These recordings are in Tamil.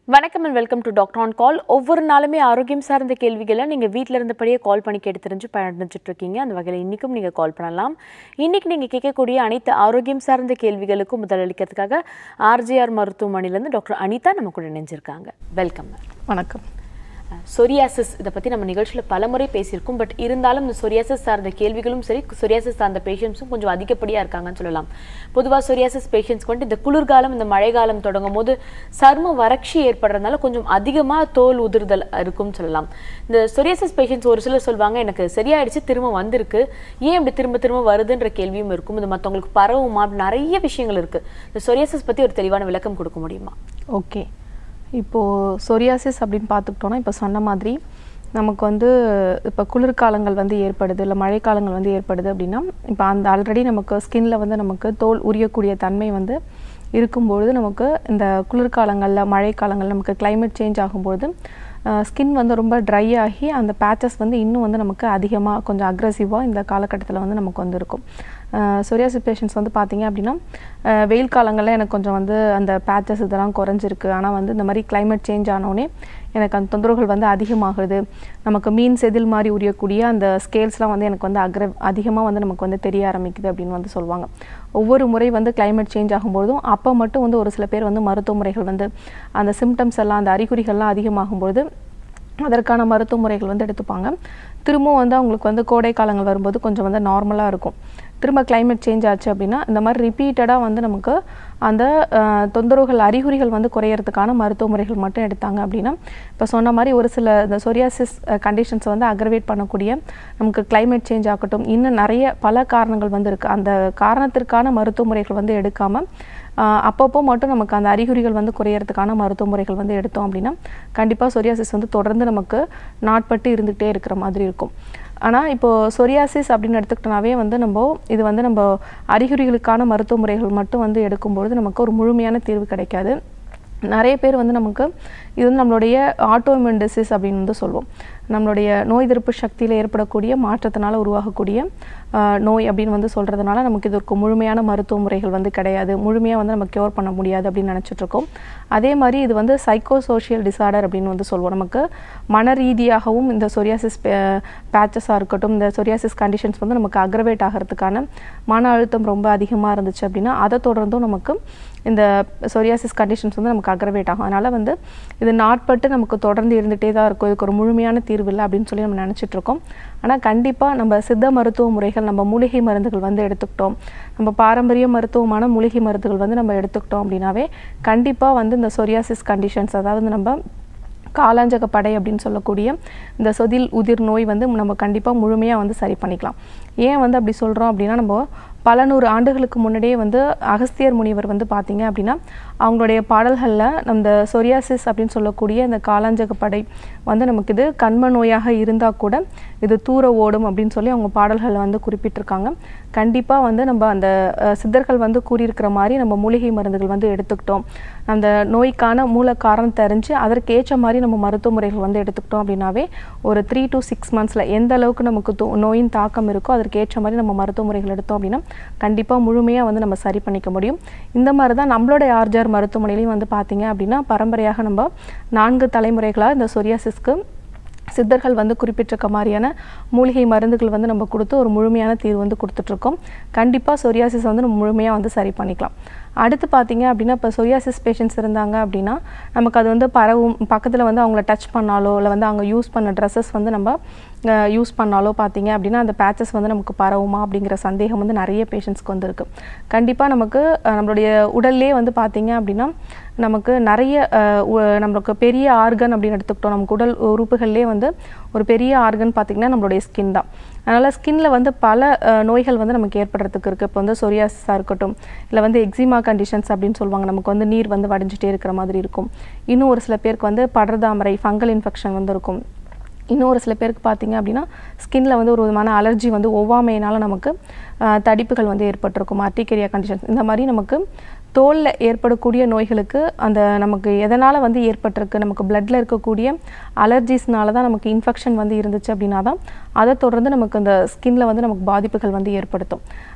வணக்கம் and welcome to doctor on call ஒவ்வொரு நாளுமே ஆரோக்கியம் சார்ந்த கேள்விகளை நீங்கள் வீட்டில் இருந்தபடியே கால் பண்ணி கேட்டு தெரிஞ்சு பயனடைஞ்சிட்டு இருக்கீங்க அந்த வகையில் இன்றைக்கும் நீங்கள் கால் பண்ணலாம் இன்றைக்கி நீங்கள் கேட்கக்கூடிய அனைத்து ஆரோக்கியம் சார்ந்த கேள்விகளுக்கும் முதலளிக்கிறதுக்காக ஆர்ஜிஆர் மருத்துவமனையிலேருந்து டாக்டர் அனிதா நம்ம கூட இணைஞ்சிருக்காங்க வெல்கம் வணக்கம் சொரியாசிஸ் இதை பற்றி நம்ம நிகழ்ச்சியில் பலமுறை பேசியிருக்கோம் பட் இருந்தாலும் இந்த சொரியாசிஸ் சார்ந்த கேள்விகளும் சரி சொரியாசிஸ் சார்ந்த பேஷண்ட்ஸும் கொஞ்சம் அதிகப்படியாக இருக்காங்கன்னு சொல்லலாம் பொதுவாக சொரியாசிஸ் பேஷண்ட்ஸ்க்கு வந்துட்டு இந்த குளிர்காலம் இந்த மழைக்காலம் தொடங்கும் போது சர்ம வறட்சி ஏற்படுறதுனால கொஞ்சம் அதிகமாக தோல் உதிர்தல் இருக்கும்னு சொல்லலாம் இந்த சொரியாசிஸ் பேஷண்ட்ஸ் ஒரு சிலர் சொல்லுவாங்க எனக்கு சரியாயிடுச்சு திரும்ப வந்திருக்கு ஏன் இப்படி திரும்ப திரும்ப வருதுன்ற கேள்வியும் இருக்கும் இது மற்றவங்களுக்கு பரவுமா அப்படி நிறைய விஷயங்கள் இருக்குது இந்த சொரியாசிஸ் பற்றி ஒரு தெளிவான விளக்கம் கொடுக்க முடியுமா ஓகே இப்போது சொரியாசிஸ் அப்படின்னு பார்த்துக்கிட்டோன்னா இப்போ சொன்ன மாதிரி நமக்கு வந்து இப்போ குளிர்காலங்கள் வந்து ஏற்படுது இல்லை மழைக்காலங்கள் வந்து ஏற்படுது அப்படின்னா இப்போ அந்த ஆல்ரெடி நமக்கு ஸ்கின்ல வந்து நமக்கு தோல் உரியக்கூடிய தன்மை வந்து இருக்கும்பொழுது நமக்கு இந்த குளிர்காலங்களில் மழைக்காலங்கள் நமக்கு climate சேஞ்ச் ஆகும்பொழுது ஸ்கின் வந்து ரொம்ப ட்ரை ஆகி அந்த பேச்சஸ் வந்து இன்னும் வந்து நமக்கு அதிகமாக கொஞ்சம் அக்ரஸிவாக இந்த காலகட்டத்தில் வந்து நமக்கு வந்து இருக்கும் சொரியாசிஸ் பேஷண்ட்ஸ் வந்து பார்த்தீங்க அப்படின்னா அஹ் வெயில் காலங்களில் எனக்கு கொஞ்சம் வந்து அந்த பேச்சஸ் இதெல்லாம் குறைஞ்சிருக்கு ஆனால் வந்து இந்த மாதிரி climate சேஞ்ச் ஆனோடனே எனக்கு அந்த தொந்தரவுகள் வந்து அதிகமாகுது நமக்கு மீன் செதில் மாதிரி உரியக்கூடிய அந்த ஸ்கேல்ஸ்லாம் வந்து எனக்கு வந்து அக்ர அதிகமாக வந்து நமக்கு வந்து தெரிய ஆரம்பிக்குது அப்படின்னு வந்து சொல்லுவாங்க ஒவ்வொரு முறை வந்து climate சேஞ்ச் ஆகும்பொழுதும் அப்போ மட்டும் வந்து ஒரு சில பேர் வந்து மருத்துவ முறைகள் வந்து அந்த சிம்டம்ஸ் எல்லாம் அந்த அறிகுறிகள்லாம் அதிகமாகும்பொழுது அதற்கான மருத்துவ முறைகள் வந்து எடுத்துப்பாங்க திரும்பவும் வந்து அவங்களுக்கு வந்து கோடை காலங்கள் வரும்போது கொஞ்சம் வந்து நார்மலாக இருக்கும் திரும்ப climate சேஞ்ச் ஆச்சு அப்படின்னா இந்த மாதிரி ரிப்பீட்டடாக வந்து நமக்கு அந்த அஹ், தொந்தரவுகள் அறிகுறிகள் வந்து குறையறதுக்கான மருத்துவ முறைகள் மட்டும் எடுத்தாங்க அப்படின்னா இப்போ சொன்ன மாதிரி ஒரு சில இந்த சொரியாசிஸ் கண்டிஷன்ஸை வந்து அக்ரவேட் பண்ணக்கூடிய நமக்கு climate சேஞ்ச் ஆகட்டும் இன்னும் நிறைய பல காரணங்கள் வந்து இருக்குது அந்த காரணத்திற்கான மருத்துவ முறைகள் வந்து எடுக்காமல் ஆஹ் அப்பப்போ மட்டும் நமக்கு அந்த அறிகுறிகள் வந்து குறையறதுக்கான மருத்துவ முறைகள் வந்து எடுத்தோம் அப்படின்னா கண்டிப்பாக சொரியாசிஸ் வந்து தொடர்ந்து நமக்கு நாட்பட்டு இருந்துகிட்டே இருக்கிற மாதிரி இருக்கும் ஆனால் இப்போது சொரியாசிஸ் அப்படின்னு எடுத்துக்கிட்டோனாவே வந்து நம்ம இது வந்து நம்ம அறிகுறிகளுக்கான மருத்துவ முறைகள் மட்டும் வந்து எடுக்கும்பொழுது நமக்கு ஒரு முழுமையான தீர்வு கிடைக்காது நிறைய பேர் வந்து நமக்கு இது வந்து நம்மளுடைய ஆட்டோமின் டிசீஸ் அப்படின்னு வந்து சொல்லுவோம் நம்மளுடைய நோய் எதிர்ப்பு சக்தியில் ஏற்படக்கூடிய மாற்றத்தினால உருவாகக்கூடிய ஆஹ், நோய் அப்படின்னு வந்து சொல்கிறதுனால நமக்கு இதற்கு முழுமையான மருத்துவ முறைகள் வந்து கிடையாது முழுமையாக வந்து நம்ம க்யூர் பண்ண முடியாது அப்படின்னு நினச்சிட்டு இருக்கோம் அதே மாதிரி இது வந்து சைக்கோ சோஷியல் டிசார்டர் அப்படின்னு வந்து சொல்லுவோம் நமக்கு மன ரீதியாகவும் இந்த சொரியாசிஸ் பேச்சஸாக இருக்கட்டும் இந்த சொரியாசிஸ் கண்டிஷன்ஸ் வந்து நமக்கு அக்ரவேட் ஆகிறதுக்கான மன அழுத்தம் ரொம்ப அதிகமாக இருந்துச்சு அப்படின்னா அதை தொடர்ந்தும் நமக்கு இந்த சொரியாசிஸ் கண்டிஷன்ஸ் வந்து நமக்கு அக்ரவேட் ஆகும் அதனால் வந்து இது நாட்பட்டு நமக்கு தொடர்ந்து இருந்துகிட்டே தான் இருக்கும் இதுக்கு ஒரு முழுமையான தீர்வு இல்லை அப்படின்னு சொல்லி நம்ம நினச்சிட்டு இருக்கோம் ஆனால் கண்டிப்பாக நம்ம சித்த மருத்துவ முறைகள் நம்ம மூலிகை மருந்துகள் வந்து எடுத்துக்கிட்டோம் நம்ம பாரம்பரிய மருத்துவமான மூலிகை மருந்துகள் வந்து நம்ம எடுத்துக்கிட்டோம் அப்படின்னாவே கண்டிப்பாக வந்து இந்த சொரியாசிஸ் கண்டிஷன்ஸ் அதாவது நம்ம காலாஞ்சக படை அப்படின்னு சொல்லக்கூடிய இந்த சொதில் உதிர் நோய் வந்து நம்ம கண்டிப்பாக முழுமையாக வந்து சரி பண்ணிக்கலாம் ஏன் வந்து அப்படி சொல்கிறோம் அப்படின்னா நம்ம பல நூறு ஆண்டுகளுக்கு முன்னாடியே வந்து அகஸ்தியர் முனிவர் வந்து பார்த்தீங்க அப்படின்னா அவங்களுடைய பாடல்களில் அந்த சொரியாசிஸ் அப்படின்னு சொல்லக்கூடிய இந்த காலாஞ்சக படை வந்து நமக்கு இது கண்ம நோயாக இருந்தால் கூட இது தூர ஓடும் அப்படின்னு சொல்லி அவங்க பாடல்களில் வந்து குறிப்பிட்டிருக்காங்க கண்டிப்பாக வந்து நம்ம அந்த அஹ், சித்தர்கள் வந்து கூறியிருக்கிற மாதிரி நம்ம மூலிகை மருந்துகள் வந்து எடுத்துக்கிட்டோம் அந்த நோய்க்கான மூல காரணம் தெரிஞ்சு அதற்கேற்ற மாதிரி நம்ம மருத்துவ முறைகள் வந்து எடுத்துக்கிட்டோம் அப்படின்னாவே ஒரு த்ரீ to சிக்ஸ் மந்த்ஸில் எந்த அளவுக்கு நமக்கு தோ- நோயின் தாக்கம் இருக்கோ அதற்கேற்ற மாதிரி நம்ம மருத்துவ முறைகள் எடுத்தோம் அப்படின்னா கண்டிப்பாக முழுமையாக வந்து நம்ம சரி பண்ணிக்க முடியும் இந்த மாதிரி தான் நம்மளோட ஆர்ஜார் மருத்துவமனையிலையும் வந்து பார்த்தீங்க அப்படின்னா பரம்பரையாக நம்ம நான்கு தலைமுறைகளாக இந்த சொரியாசிஸ்க்கு சித்தர்கள் வந்து குறிப்பிட்டிருக்க மாதிரியான மூலிகை மருந்துகள் வந்து நம்ம கொடுத்து ஒரு முழுமையான தீர்வு வந்து கொடுத்துட்ருக்கோம் கண்டிப்பாக சொரியாசிஸ் வந்து நம்ம முழுமையாக வந்து சரி பண்ணிக்கலாம் அடுத்து பார்த்தீங்க அப்படின்னா இப்போ சொரியாசிஸ் பேஷண்ட்ஸ் இருந்தாங்க அப்படின்னா நமக்கு அது வந்து பரவும் பக்கத்தில் வந்து அவங்கள டச் பண்ணாலோ இல்லை வந்து அவங்க யூஸ் பண்ண ட்ரெஸ்ஸஸ் வந்து நம்ம யூஸ் பண்ணாலோ பார்த்தீங்க அப்படின்னா அந்த பேச்சஸ் வந்து நமக்கு பரவுமா அப்படிங்கிற சந்தேகம் வந்து நிறைய பேஷண்ட்ஸ்க்கு வந்து இருக்கு கண்டிப்பாக நமக்கு அஹ், நம்மளுடைய உடல்லே வந்து பார்த்தீங்க அப்படின்னா நமக்கு நிறைய அஹ், உ- நம்மளுக்கு பெரிய ஆர்கன் அப்படின்னு எடுத்துக்கிட்டோம் நமக்கு உடல் உறுப்புகள்லேயே வந்து ஒரு பெரிய ஆர்கன் பார்த்திங்கன்னா நம்மளுடைய ஸ்கின் தான் அதனால் ஸ்கின்ல வந்து பல அஹ், நோய்கள் வந்து நமக்கு ஏற்படுறதுக்கு இருக்குது இப்போ வந்து சொரியாசிஸாக இருக்கட்டும் இல்லை வந்து எக்ஸிமா கண்டிஷன்ஸ் அப்படின்னு சொல்லுவாங்க நமக்கு வந்து நீர் வந்து வடிஞ்சிட்டே இருக்கிற மாதிரி இருக்கும் இன்னும் ஒரு சில பேருக்கு வந்து படர்தாமரை ஃபங்கல் இன்ஃபெக்ஷன் வந்து இருக்கும் இன்னும் ஒரு சில பேருக்கு பார்த்தீங்க அப்படின்னா ஸ்கின்ல வந்து ஒரு விதமான அலர்ஜி வந்து ஒவ்வாமையினால நமக்கு ஆஹ், தடிப்புகள் வந்து ஏற்பட்டிருக்கும் ஆர்டிகேரியா கண்டிஷன்ஸ் இந்த மாதிரி நமக்கு தோலில் ஏற்படக்கூடிய நோய்களுக்கு அந்த நமக்கு எதனால் வந்து ஏற்பட்டிருக்கு நமக்கு பிளட்டில் இருக்கக்கூடிய அலர்ஜிஸ்னால தான் நமக்கு இன்ஃபெக்ஷன் வந்து இருந்துச்சு அப்படின்னா தான் அதை தொடர்ந்து நமக்கு அந்த ஸ்கின்ல வந்து நமக்கு பாதிப்புகள் வந்து ஏற்படுத்தும்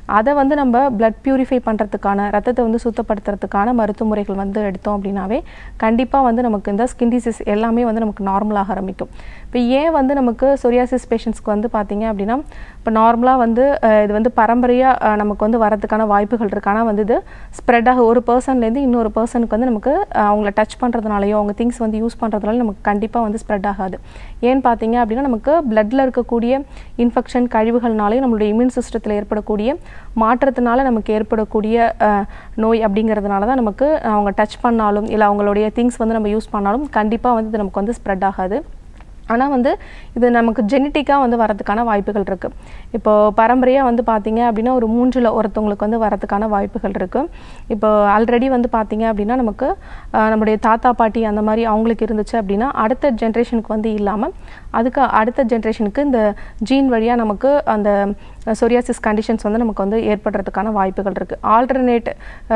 அதை வந்து நம்ம பிளட் பியூரிஃபை பண்ணுறதுக்கான ரத்தத்தை வந்து சுத்தப்படுத்துறதுக்கான மருத்துவ முறைகள் வந்து எடுத்தோம் அப்படின்னாவே கண்டிப்பாக வந்து நமக்கு இந்த ஸ்கின் டிசீஸ் எல்லாமே வந்து நமக்கு நார்மலாக ஆரம்பிக்கும் இப்போ ஏன் வந்து நமக்கு சொரியாசிஸ் பேஷண்ட்ஸ்க்கு வந்து பார்த்தீங்க அப்படின்னா இப்போ நார்மலாக வந்து அஹ், இது வந்து பரம்பரையாக நமக்கு வந்து வரதுக்கான வாய்ப்புகள் இருக்கு ஆனால் வந்து இது ஸ்ப்ரெட் ஆக ஒரு பர்சன்லேருந்து இன்னொரு பர்சனுக்கு வந்து நமக்கு அஹ், அவங்கள டச் பண்ணுறதுனாலையோ அவங்க திங்ஸ் வந்து யூஸ் பண்ணுறதுனால நமக்கு கண்டிப்பாக வந்து ஸ்ப்ரெட் ஆகாது ஏன்னு பார்த்தீங்க அப்படின்னா நமக்கு பிளட்டில் இருக்கக்கூடிய இன்ஃபெக்ஷன் கழிவுகள்னாலையும் நம்மளுடைய இம்யூன் சிஸ்டத்தில் ஏற்படக்கூடிய மாற்றத்தினால நமக்கு ஏற்படக்கூடிய அஹ், நோய் அப்படிங்கிறதுனால தான் நமக்கு அவங்க டச் பண்ணாலும் இல்லை அவங்களுடைய திங்ஸ் வந்து நம்ம யூஸ் பண்ணாலும் கண்டிப்பாக வந்து இது நமக்கு வந்து ஸ்ப்ரெட் ஆகாது ஆனால் வந்து இது நமக்கு ஜெனட்டிக்காக வந்து வரதுக்கான வாய்ப்புகள் இருக்குது இப்போ பரம்பரையாக வந்து பார்த்தீங்க அப்படின்னா ஒரு மூன்றில் ஒருத்தவங்களுக்கு வந்து வரதுக்கான வாய்ப்புகள் இருக்குது இப்போ ஆல்ரெடி வந்து பார்த்தீங்க அப்படின்னா நமக்கு ஆஹ், நம்முடைய தாத்தா பாட்டி அந்த மாதிரி அவங்களுக்கு இருந்துச்சு அப்படின்னா அடுத்த ஜென்ரேஷனுக்கு வந்து இல்லாமல் அதுக்கு அடுத்த ஜென்ரேஷனுக்கு இந்த ஜீன் வழியாக நமக்கு அந்த சொரியாசிஸ் கண்டிஷன்ஸ் வந்து நமக்கு வந்து ஏற்படுறதுக்கான வாய்ப்புகள் இருக்குது ஆல்டர்னேட்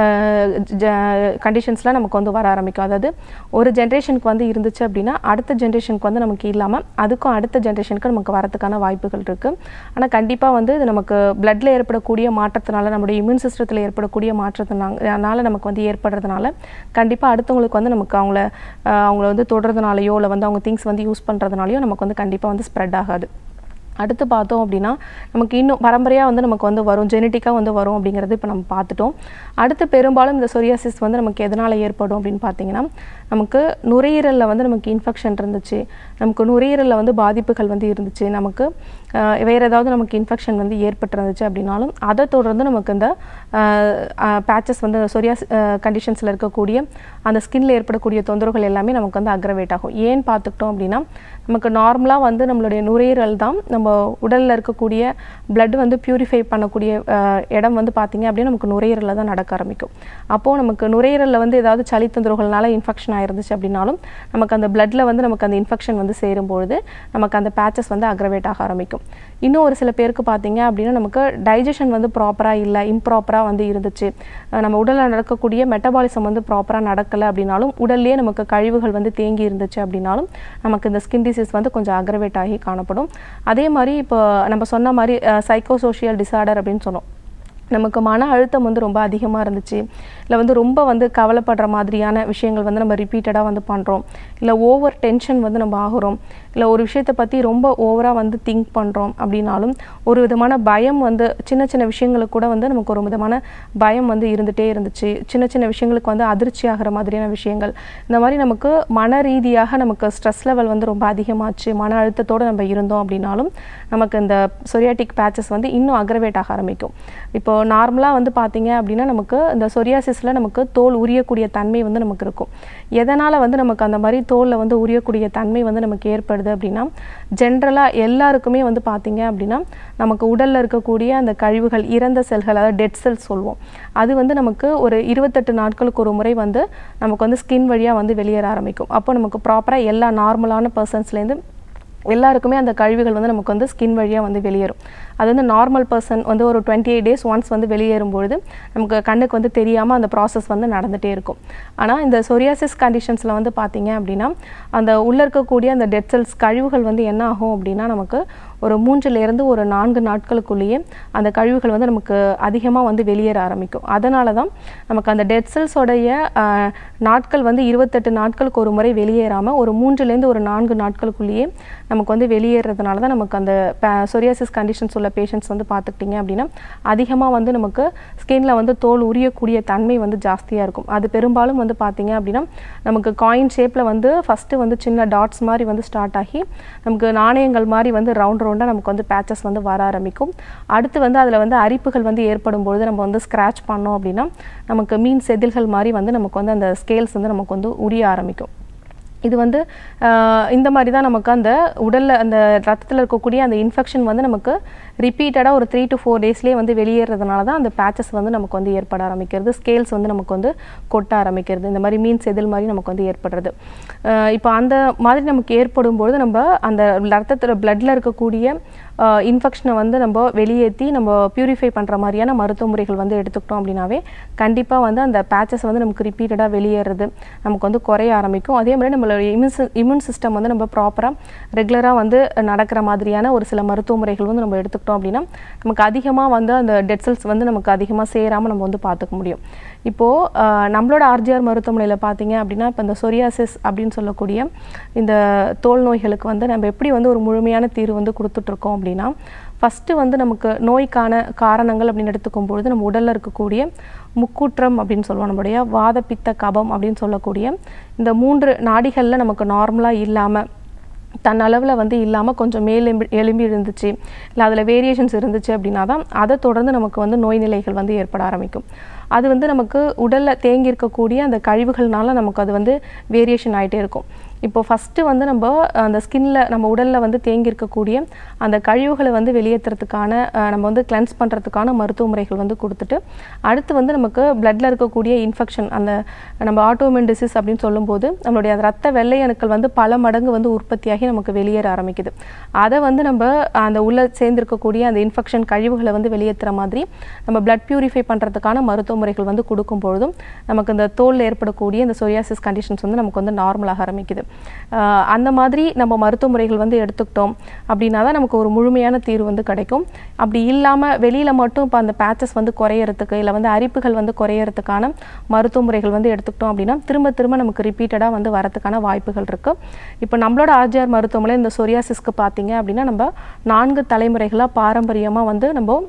கண்டிஷன்ஸ்லாம் நமக்கு வந்து வர ஆரம்பிக்கும் அதாவது ஒரு ஜென்ரேஷனுக்கு வந்து இருந்துச்சு அப்படின்னா அடுத்த ஜென்ரேஷனுக்கு வந்து நமக்கு இல்லாமல் அதுக்கும் அடுத்த ஜென்ரேஷனுக்கு நமக்கு வரதுக்கான வாய்ப்புகள் இருக்குது ஆனால் கண்டிப்பாக வந்து இது நமக்கு பிளட்டில் ஏற்படக்கூடிய மாற்றத்தினால நம்முடைய இம்யூன் சிஸ்டத்தில் ஏற்படக்கூடிய மாற்றத்தினால நமக்கு வந்து ஏற்படுறதுனால கண்டிப்பாக அடுத்தவங்களுக்கு வந்து நமக்கு அவங்கள அஹ், அவங்கள வந்து தொடுறதுனாலையோ இல்லை வந்து அவங்க திங்ஸ் வந்து யூஸ் பண்ணுறதுனாலையோ நமக்கு வந்து கண்டிப்பாக வந்து ஸ்ப்ரெட் ஆகாது அடுத்து பார்த்தோம் அப்படின்னா நமக்கு இன்னும் பரம்பரையாக வந்து நமக்கு வந்து வரும் ஜெனட்டிக்காக வந்து வரும் அப்படிங்கிறது இப்போ நம்ம பார்த்துட்டோம் அடுத்து பெரும்பாலும் இந்த சொரியாசிஸ் வந்து நமக்கு எதனால் ஏற்படும் அப்படின்னு பார்த்தீங்கன்னா நமக்கு நுரையீரலில் வந்து நமக்கு இன்ஃபெக்ஷன் இருந்துச்சு நமக்கு நுரையீரலில் வந்து பாதிப்புகள் வந்து இருந்துச்சு நமக்கு ஆஹ், வேற ஏதாவது நமக்கு இன்ஃபெக்ஷன் வந்து ஏற்பட்டிருந்துச்சு அப்படின்னாலும் அதை தொடர்ந்து நமக்கு இந்த பேச்சஸ் வந்து சொரியாஸ் கண்டிஷன்ஸில் இருக்கக்கூடிய அந்த ஸ்கின்ல ஏற்படக்கூடிய தொந்தரவுகள் எல்லாமே நமக்கு வந்து அக்ரவேட் ஆகும் ஏன்னு பார்த்துக்கிட்டோம் அப்படின்னா நமக்கு நார்மலாக வந்து நம்மளுடைய நுரையீரல் தான் நம்ம உடலில் இருக்கக்கூடிய blood வந்து பியூரிஃபை பண்ணக்கூடிய ஆஹ், இடம் வந்து பார்த்தீங்க அப்படின்னா நமக்கு நுரையீரலில் தான் நடக்க ஆரம்பிக்கும் அப்போது நமக்கு நுரையீரலில் வந்து ஏதாவது சளி தொந்தரவுகள்னால இன்ஃபெக்ஷன் ஆயிருந்துச்சு அப்படின்னாலும் நமக்கு அந்த bloodல வந்து நமக்கு அந்த இன்ஃபெக்ஷன் வந்து சேரும்பொழுது நமக்கு அந்த பேச்சஸ் வந்து அக்ரவேட் ஆக ஆரம்பிக்கும் இன்னும் ஒரு சில பேருக்கு பார்த்தீங்க அப்படின்னா நமக்கு டைஜஷன் வந்து ப்ராப்பராக இல்லை இம்ப்ராப்பராக வந்து இருந்துச்சு அஹ் நம்ம உடலில் நடக்கக்கூடிய மெட்டபாலிசம் வந்து ப்ராப்பராக நடக்கலை அப்படின்னாலும் உடல்லே நமக்கு கழிவுகள் வந்து தேங்கி இருந்துச்சு அப்படின்னாலும் நமக்கு இந்த ஸ்கின் டிசீஸ் வந்து கொஞ்சம் அக்ரவேட் ஆகி காணப்படும் அதே மாதிரி இப்போ நம்ம சொன்ன மாதிரி சைக்கோசோஷியல் டிசார்டர் அப்படின்னு சொன்னோம் நமக்கு மன அழுத்தம் வந்து ரொம்ப அதிகமாக இருந்துச்சு இல்லை வந்து ரொம்ப வந்து கவலைப்படுற மாதிரியான விஷயங்கள் வந்து நம்ம ரிப்பீட்டடாக வந்து பண்ணுறோம் இல்லை ஓவர் டென்ஷன் வந்து நம்ம ஆகுறோம் இல்லை ஒரு விஷயத்தை பற்றி ரொம்ப ஓவராக வந்து திங்க் பண்ணுறோம் அப்படின்னாலும் ஒரு விதமான பயம் வந்து சின்ன சின்ன விஷயங்களுக்கு கூட வந்து நமக்கு ஒரு விதமான பயம் வந்து இருந்துகிட்டே இருந்துச்சு சின்ன சின்ன விஷயங்களுக்கு வந்து அதிர்ச்சி ஆகிற மாதிரியான விஷயங்கள் இந்த மாதிரி நமக்கு மன ரீதியாக நமக்கு ஸ்ட்ரெஸ் லெவல் வந்து ரொம்ப அதிகமாச்சு மன அழுத்தத்தோடு நம்ம இருந்தோம் அப்படின்னாலும் நமக்கு இந்த சொரியாட்டிக் பேச்சஸ் வந்து இன்னும் அக்ரவேட் ஆக ஆரம்பிக்கும் இப்போ நார்மலாக வந்து பார்த்தீங்க அப்படின்னா நமக்கு இந்த சொரியாசிஸில் நமக்கு தோல் உரியக்கூடிய தன்மை வந்து நமக்கு இருக்கும் எதனால் வந்து நமக்கு அந்த மாதிரி தோலில் வந்து உரியக்கூடிய தன்மை வந்து நமக்கு ஏற்படுது அப்படின்னா ஜென்ரலாக எல்லாருக்குமே வந்து பார்த்தீங்க அப்படின்னா நமக்கு உடலில் இருக்கக்கூடிய அந்த கழிவுகள் இறந்த செல்கள் அதாவது டெட் செல்ஸ் சொல்லுவோம் அது வந்து நமக்கு ஒரு இருபத்தெட்டு நாட்களுக்கு ஒரு முறை வந்து நமக்கு வந்து ஸ்கின் வழியாக வந்து வெளியேற ஆரம்பிக்கும் அப்போ நமக்கு ப்ராப்பராக எல்லா நார்மலான பர்சன்ஸ்லேருந்து எல்லாருக்குமே அந்த கழிவுகள் வந்து நமக்கு வந்து ஸ்கின் வழியாக வந்து வெளியேறும் அது வந்து நார்மல் பர்சன் வந்து ஒரு டுவெண்ட்டி எயிட் டேஸ் ஒன்ஸ் வந்து வெளியேறும்பொழுது நமக்கு கண்ணுக்கு வந்து தெரியாமல் அந்த ப்ராசஸ் வந்து நடந்துகிட்டே இருக்கும் ஆனால் இந்த சொரியாசிஸ் கண்டிஷன்ஸில் வந்து பார்த்தீங்க அப்படின்னா அந்த உள்ளே இருக்கக்கூடிய அந்த டெட் செல்ஸ் கழிவுகள் வந்து என்ன ஆகும் அப்படின்னா நமக்கு ஒரு மூன்றிலிருந்து ஒரு நான்கு நாட்களுக்குள்ளேயே அந்த கழிவுகள் வந்து நமக்கு அதிகமாக வந்து வெளியேற ஆரம்பிக்கும் அதனால தான் நமக்கு அந்த டெட் செல்ஸோடைய நாட்கள் வந்து இருபத்தெட்டு நாட்களுக்கு ஒரு முறை வெளியேறாமல் ஒரு மூன்றுலேருந்து ஒரு நான்கு நாட்களுக்குள்ளேயே நமக்கு வந்து வெளியேறதுனால தான் நமக்கு அந்த சொரியாசிஸ் கண்டிஷன்ஸ் உள்ள பேஷண்ட்ஸ் வந்து பார்த்துக்கிட்டிங்க அப்படின்னா அதிகமாக வந்து நமக்கு ஸ்கின்ல வந்து தோல் உரியக்கூடிய தன்மை வந்து ஜாஸ்தியாக இருக்கும் அது பெரும்பாலும் வந்து பார்த்தீங்க அப்படின்னா நமக்கு காயின் ஷேப்பில் வந்து ஃபஸ்ட்டு வந்து சின்ன டாட்ஸ் மாதிரி வந்து ஸ்டார்ட் ஆகி நமக்கு நாணயங்கள் மாதிரி வந்து ரவுண்ட் ரவுண்டாக நமக்கு வந்து பேச்சஸ் வந்து வர ஆரம்பிக்கும் அடுத்து வந்து அதில் வந்து அரிப்புகள் வந்து ஏற்படும் பொழுது நம்ம வந்து ஸ்க்ராட்ச் பண்ணோம் அப்படின்னா நமக்கு மீன் செதில்கள் மாதிரி வந்து நமக்கு வந்து அந்த ஸ்கேல்ஸ் வந்து நமக்கு வந்து உரிய ஆரம்பிக்கும் இது வந்து ஆஹ், இந்த மாதிரி தான் நமக்கு அந்த உடலில் அந்த ரத்தத்தில் இருக்கக்கூடிய அந்த இன்ஃபெக்ஷன் வந்து நமக்கு ரிப்பீட்டடாக ஒரு த்ரீ டு ஃபோர் டேஸ்லேயே வந்து வெளியேறதுனால தான் அந்த பேச்சஸ் வந்து நமக்கு வந்து ஏற்பட ஆரம்பிக்கிறது ஸ்கேல்ஸ் வந்து நமக்கு வந்து கொட்ட ஆரம்பிக்கிறது இந்த மாதிரி மீன் செதில் மாதிரி நமக்கு வந்து ஏற்படுறது ஆஹ், இப்போ அந்த மாதிரி நமக்கு ஏற்படும் பொழுது நம்ம அந்த ரத்தத்தில் பிளட்டில் இருக்கக்கூடிய இன்ஃபெக்ஷனை வந்து நம்ம வெளியேற்றி நம்ம பியூரிஃபை பண்ணுற மாதிரியான மருத்துவ முறைகள் வந்து எடுத்துக்கிட்டோம் அப்படின்னாவே கண்டிப்பாக வந்து அந்த பேச்சஸ் வந்து நமக்கு ரிப்பீட்டடாக வெளியேறது நமக்கு வந்து குறைய ஆரம்பிக்கும் அதே மாதிரி நம்மளோட இம்யூன் இம்யூன் சிஸ்டம் வந்து நம்ம ப்ராப்பராக ரெகுலராக வந்து நடக்கிற மாதிரியான ஒரு சில மருத்துவ முறைகள் வந்து நம்ம எடுத்துக்கிட்டோம் அப்படின்னா நமக்கு அதிகமாக வந்து அந்த டெட் செல்ஸ் வந்து நமக்கு அதிகமாக சேராமல் நம்ம வந்து பார்த்துக்க முடியும் இப்போது நம்மளோட ஆர்ஜிஆர் மருத்துவமனையில் பார்த்தீங்க அப்படின்னா இப்போ இந்த சொரியாசிஸ் அப்படின்னு சொல்லக்கூடிய இந்த தோல் நோய்களுக்கு வந்து நம்ம எப்படி வந்து ஒரு முழுமையான தீர்வு வந்து கொடுத்துட்ருக்கோம் அப்படின்னா ஃபஸ்ட்டு வந்து நமக்கு நோய்க்கான காரணங்கள் அப்படின்னு எடுத்துக்கும் பொழுது நம்ம உடலில் இருக்கக்கூடிய முக்கூற்றம் அப்படின்னு சொல்லுவோம் நம்மளுடைய வாத பித்த கபம் அப்படின்னு சொல்லக்கூடிய இந்த மூன்று நாடிகளில் நமக்கு நார்மலாக இல்லாமல் தன் அளவில் வந்து இல்லாமல் கொஞ்சம் மேலெம்பி எலும்பி இருந்துச்சு இல்லை அதில் வேரியேஷன்ஸ் இருந்துச்சு அப்படின்னா தான் அதை தொடர்ந்து நமக்கு வந்து நோய் நிலைகள் வந்து ஏற்பட ஆரம்பிக்கும் அது வந்து நமக்கு உடலில் தேங்கி இருக்கக்கூடிய அந்த கழிவுகள்னால நமக்கு அது வந்து வேரியேஷன் ஆகிட்டே இருக்கும் இப்போ ஃபஸ்ட்டு வந்து நம்ம அந்த ஸ்கின்ல நம்ம உடலில் வந்து தேங்கி இருக்கக்கூடிய அந்த கழிவுகளை வந்து வெளியேற்றுறதுக்கான அஹ், நம்ம வந்து கிளென்ஸ் பண்ணுறதுக்கான மருத்துவ முறைகள் வந்து கொடுத்துட்டு அடுத்து வந்து நமக்கு பிளட்டில் இருக்கக்கூடிய இன்ஃபெக்ஷன் அந்த நம்ம ஆட்டோமின் டிசீஸ் அப்படின்னு சொல்லும்போது நம்மளுடைய அந்த ரத்த வெள்ளை அணுக்கள் வந்து பல மடங்கு வந்து உற்பத்தியாகி நமக்கு வெளியேற ஆரம்பிக்குது அதை வந்து நம்ம அந்த உள்ள சேர்ந்திருக்கக்கூடிய அந்த இன்ஃபெக்ஷன் கழிவுகளை வந்து வெளியேற்றுற மாதிரி நம்ம பிளட் பியூரிஃபை பண்ணுறதுக்கான மருத்துவ முறைகள் வந்து கொடுக்கும் பொழுதும் நமக்கு இந்த தோலில் ஏற்படக்கூடிய இந்த சொரியாசிஸ் கண்டிஷன்ஸ் வந்து நமக்கு வந்து நார்மலாக ஆரம்பிக்குது ஆஹ் அந்த மாதிரி நம்ம மருத்துவ முறைகள் வந்து எடுத்துக்கிட்டோம் அப்படின்னா தான் நமக்கு ஒரு முழுமையான தீர்வு வந்து கிடைக்கும் அப்படி இல்லாமல் வெளியில் மட்டும் இப்போ அந்த பேச்சஸ் வந்து குறையறதுக்கு இல்லை வந்து அரிப்புகள் வந்து குறையறதுக்கான மருத்துவ முறைகள் வந்து எடுத்துக்கிட்டோம் அப்படின்னா திரும்ப திரும்ப நமக்கு ரிப்பீட்டடாக வந்து வரதுக்கான வாய்ப்புகள் இருக்குது இப்போ நம்மளோட ஆர்ஜிஆர் மருத்துவமனை இந்த சொரியாசிஸ்க்கு பார்த்தீங்க அப்படின்னா நம்ம நான்கு தலைமுறைகளாக பாரம்பரியமாக வந்து நம்ம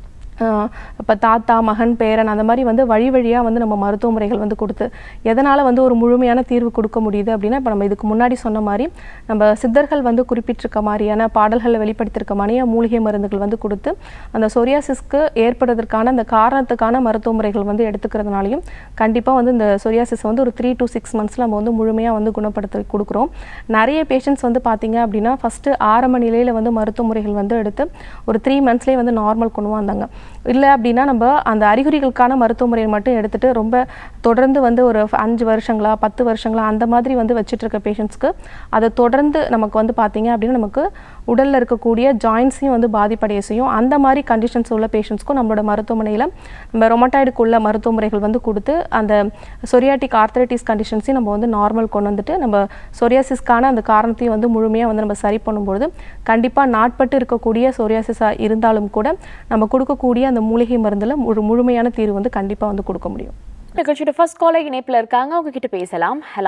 இப்போ தாத்தா மகன் பேரன் அந்த மாதிரி வந்து வழி வழியாக வந்து நம்ம மருத்துவ முறைகள் வந்து கொடுத்து எதனால் வந்து ஒரு முழுமையான தீர்வு கொடுக்க முடியுது அப்படின்னா இப்போ நம்ம இதுக்கு முன்னாடி சொன்ன மாதிரி நம்ம சித்தர்கள் வந்து குறிப்பிட்டிருக்க மாதிரியான பாடல்களில் வெளிப்படுத்தியிருக்க மாதிரியான மூலிகை மருந்துகள் வந்து கொடுத்து அந்த சொரியாசிஸ்க்கு ஏற்படுவதற்கான அந்த காரணத்துக்கான மருத்துவ முறைகள் வந்து எடுத்துக்கிறதுனாலையும் கண்டிப்பாக வந்து இந்த சொரியாசிஸ் வந்து ஒரு த்ரீ to சிக்ஸ் மந்த்ஸில் நம்ம வந்து முழுமையாக வந்து குணப்படுத்த கொடுக்குறோம் நிறைய பேஷண்ட்ஸ் வந்து பார்த்தீங்க அப்படின்னா ஃபஸ்ட்டு ஆரம்ப நிலையில் வந்து மருத்துவ முறைகள் வந்து எடுத்து ஒரு த்ரீ மந்த்ஸ்லேயே வந்து நார்மல் கொண்டு வந்தாங்க இல்லை அப்படின்னா நம்ம அந்த அறிகுறிகளுக்கான மருத்துவ முறையை மட்டும் எடுத்துட்டு ரொம்ப தொடர்ந்து வந்து ஒரு அஞ்சு வருஷங்களா பத்து வருஷங்களா அந்த மாதிரி வந்து வச்சுட்டு இருக்க பேஷண்ட்ஸ்க்கு அதை தொடர்ந்து நமக்கு வந்து பார்த்தீங்க அப்படின்னா நமக்கு உடலில் இருக்கக்கூடிய ஜாயின்ஸையும் வந்து பாதிப்படைய செய்யும் அந்த மாதிரி கண்டிஷன்ஸ் உள்ள பேஷண்ட்ஸ்க்கும் நம்மளோட மருத்துவமனையில் நம்ம ரொமட்டாய்டுக்கு உள்ள மருத்துவ முறைகள் வந்து கொடுத்து அந்த சொரியாட்டிக் ஆர்த்தரைட்டிஸ் கண்டிஷன்ஸையும் நம்ம வந்து நார்மல் கொண்டு வந்துட்டு நம்ம சொரியாசிஸ்க்கான அந்த காரணத்தையும் வந்து முழுமையாக வந்து நம்ம சரி பண்ணும்பொழுது கண்டிப்பாக நாட்பட்டு இருக்கக்கூடிய சொரியாசிஸாக இருந்தாலும் கூட நம்ம கொடுக்கக்கூடிய அந்த மூலிகை மருந்தில் ஒரு முழுமையான தீர்வு வந்து கண்டிப்பாக வந்து கொடுக்க முடியும் நிகழ்ச்சியோட ஃபர்ஸ்ட் காலர் இணைப்புல இருக்காங்க அவங்க கிட்ட பேசலாம் ஹலோ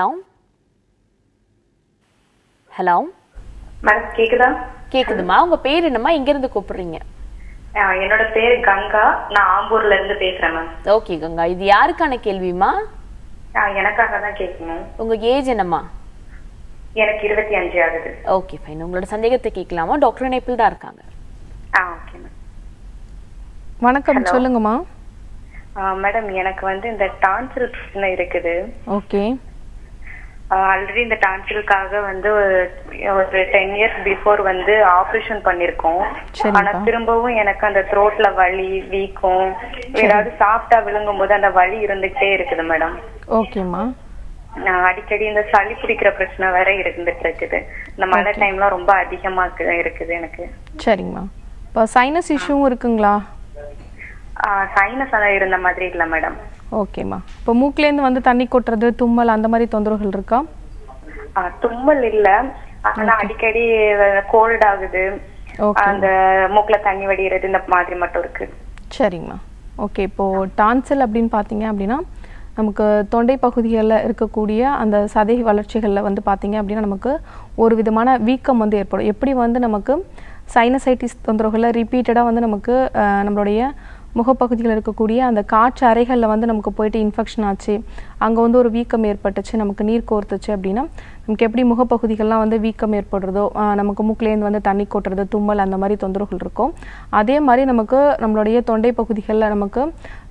ஹலோ மேடம் கேக்குதா கேக்குதுமா உங்க பேர் என்னம்மா எங்க இருந்து கூப்பிடுறீங்க ஆஹ் என்னோட பேரு கங்கா நான் ஆம்பூர்ல இருந்து பேசுறேன் மேம் ஓகே கங்கா இது யாருக்கான கேள்விமா ஆஹ் எனக்காக தான் கேட்கணும் உங்க ஏஜ் என்னம்மா எனக்கு இருபத்தி அஞ்சு ஆகுது ஓகே ஃபைன் உங்களோட சந்தேகத்தை கேட்கலாமா டாக்டர் இணைப்பில் தான் இருக்காங்க ஆ ஓகே மேம் வணக்கம் Hello. சொல்லுங்கம்மா மேடம் எனக்கு வந்து இந்த டான்சில் பிரச்சனை இருக்குது ஓகே ஆல்ரெடி இந்த டான்சிலுக்காக வந்து ஒரு- ஒரு டென் இயர்ஸ் பிஃபோர் வந்து ஆபரேஷன் பண்ணிருக்கோம் சரிப்பா. ஆனா திரும்பவும் எனக்கு அந்த த்ரோட்ல வலி வீக்கம் ஏதாவது சாப்பிட்டா விழுங்கும் போது அந்த வலி இருந்துகிட்டே இருக்குது மேடம் ஓகேம்மா நான் அடிக்கடி இந்த சளி பிடிக்கிற பிரச்சனை வேற இருந்துட்டு இருக்குது இந்த மழை டைம்லாம் ரொம்ப அதிகமா இருக்கு- இருக்குது எனக்கு சரிங்கம்மா இப்போ சைனஸ் இஷ்யூவும் இருக்குங்களா சைனஸ் அதான் இருந்த மாதிரி இல்ல மேடம் ஓகேம்மா இப்போ மூக்குலேருந்து வந்து தண்ணி கொட்டுறது தும்மல் அந்த மாதிரி தொந்தரவுகள் இருக்கா தும்மல் இல்ல ஆனா அடிக்கடி கோல்ட் ஆகுது Okay. அந்த மூக்குல தண்ணி வடிகிறது இந்த மாதிரி மட்டும் இருக்கு சரிங்கம்மா ஓகே இப்போது டான்சில் அப்படின்னு பார்த்தீங்க அப்படின்னா நமக்கு தொண்டை பகுதிகளில் இருக்கக்கூடிய அந்த சதை வளர்ச்சிகளில் வந்து பார்த்தீங்க அப்படின்னா நமக்கு ஒரு விதமான வீக்கம் வந்து ஏற்படும் எப்படி வந்து நமக்கு சைனசைட்டிஸ் தொந்தரவுகளில் ரிப்பீட்டடாக வந்து நமக்கு அஹ், நம்மளுடைய முகப்பகுதியில் இருக்கக்கூடிய அந்த காற்று அறைகளில் வந்து நமக்கு போயிட்டு இன்ஃபெக்ஷன் ஆச்சு அங்கே வந்து ஒரு வீக்கம் ஏற்பட்டுச்சு நமக்கு நீர் கோர்த்துச்சு அப்படின்னா நமக்கு எப்படி முகப்பகுதிகள்லாம் வந்து வீக்கம் ஏற்படுறதோ ஆஹ் நமக்கு மூக்குலேருந்து வந்து தண்ணி கொட்டுறது தும்மல் அந்த மாதிரி தொந்தரவுகள் இருக்கும் அதே மாதிரி நமக்கு நம்மளுடைய தொண்டை பகுதிகளில் நமக்கு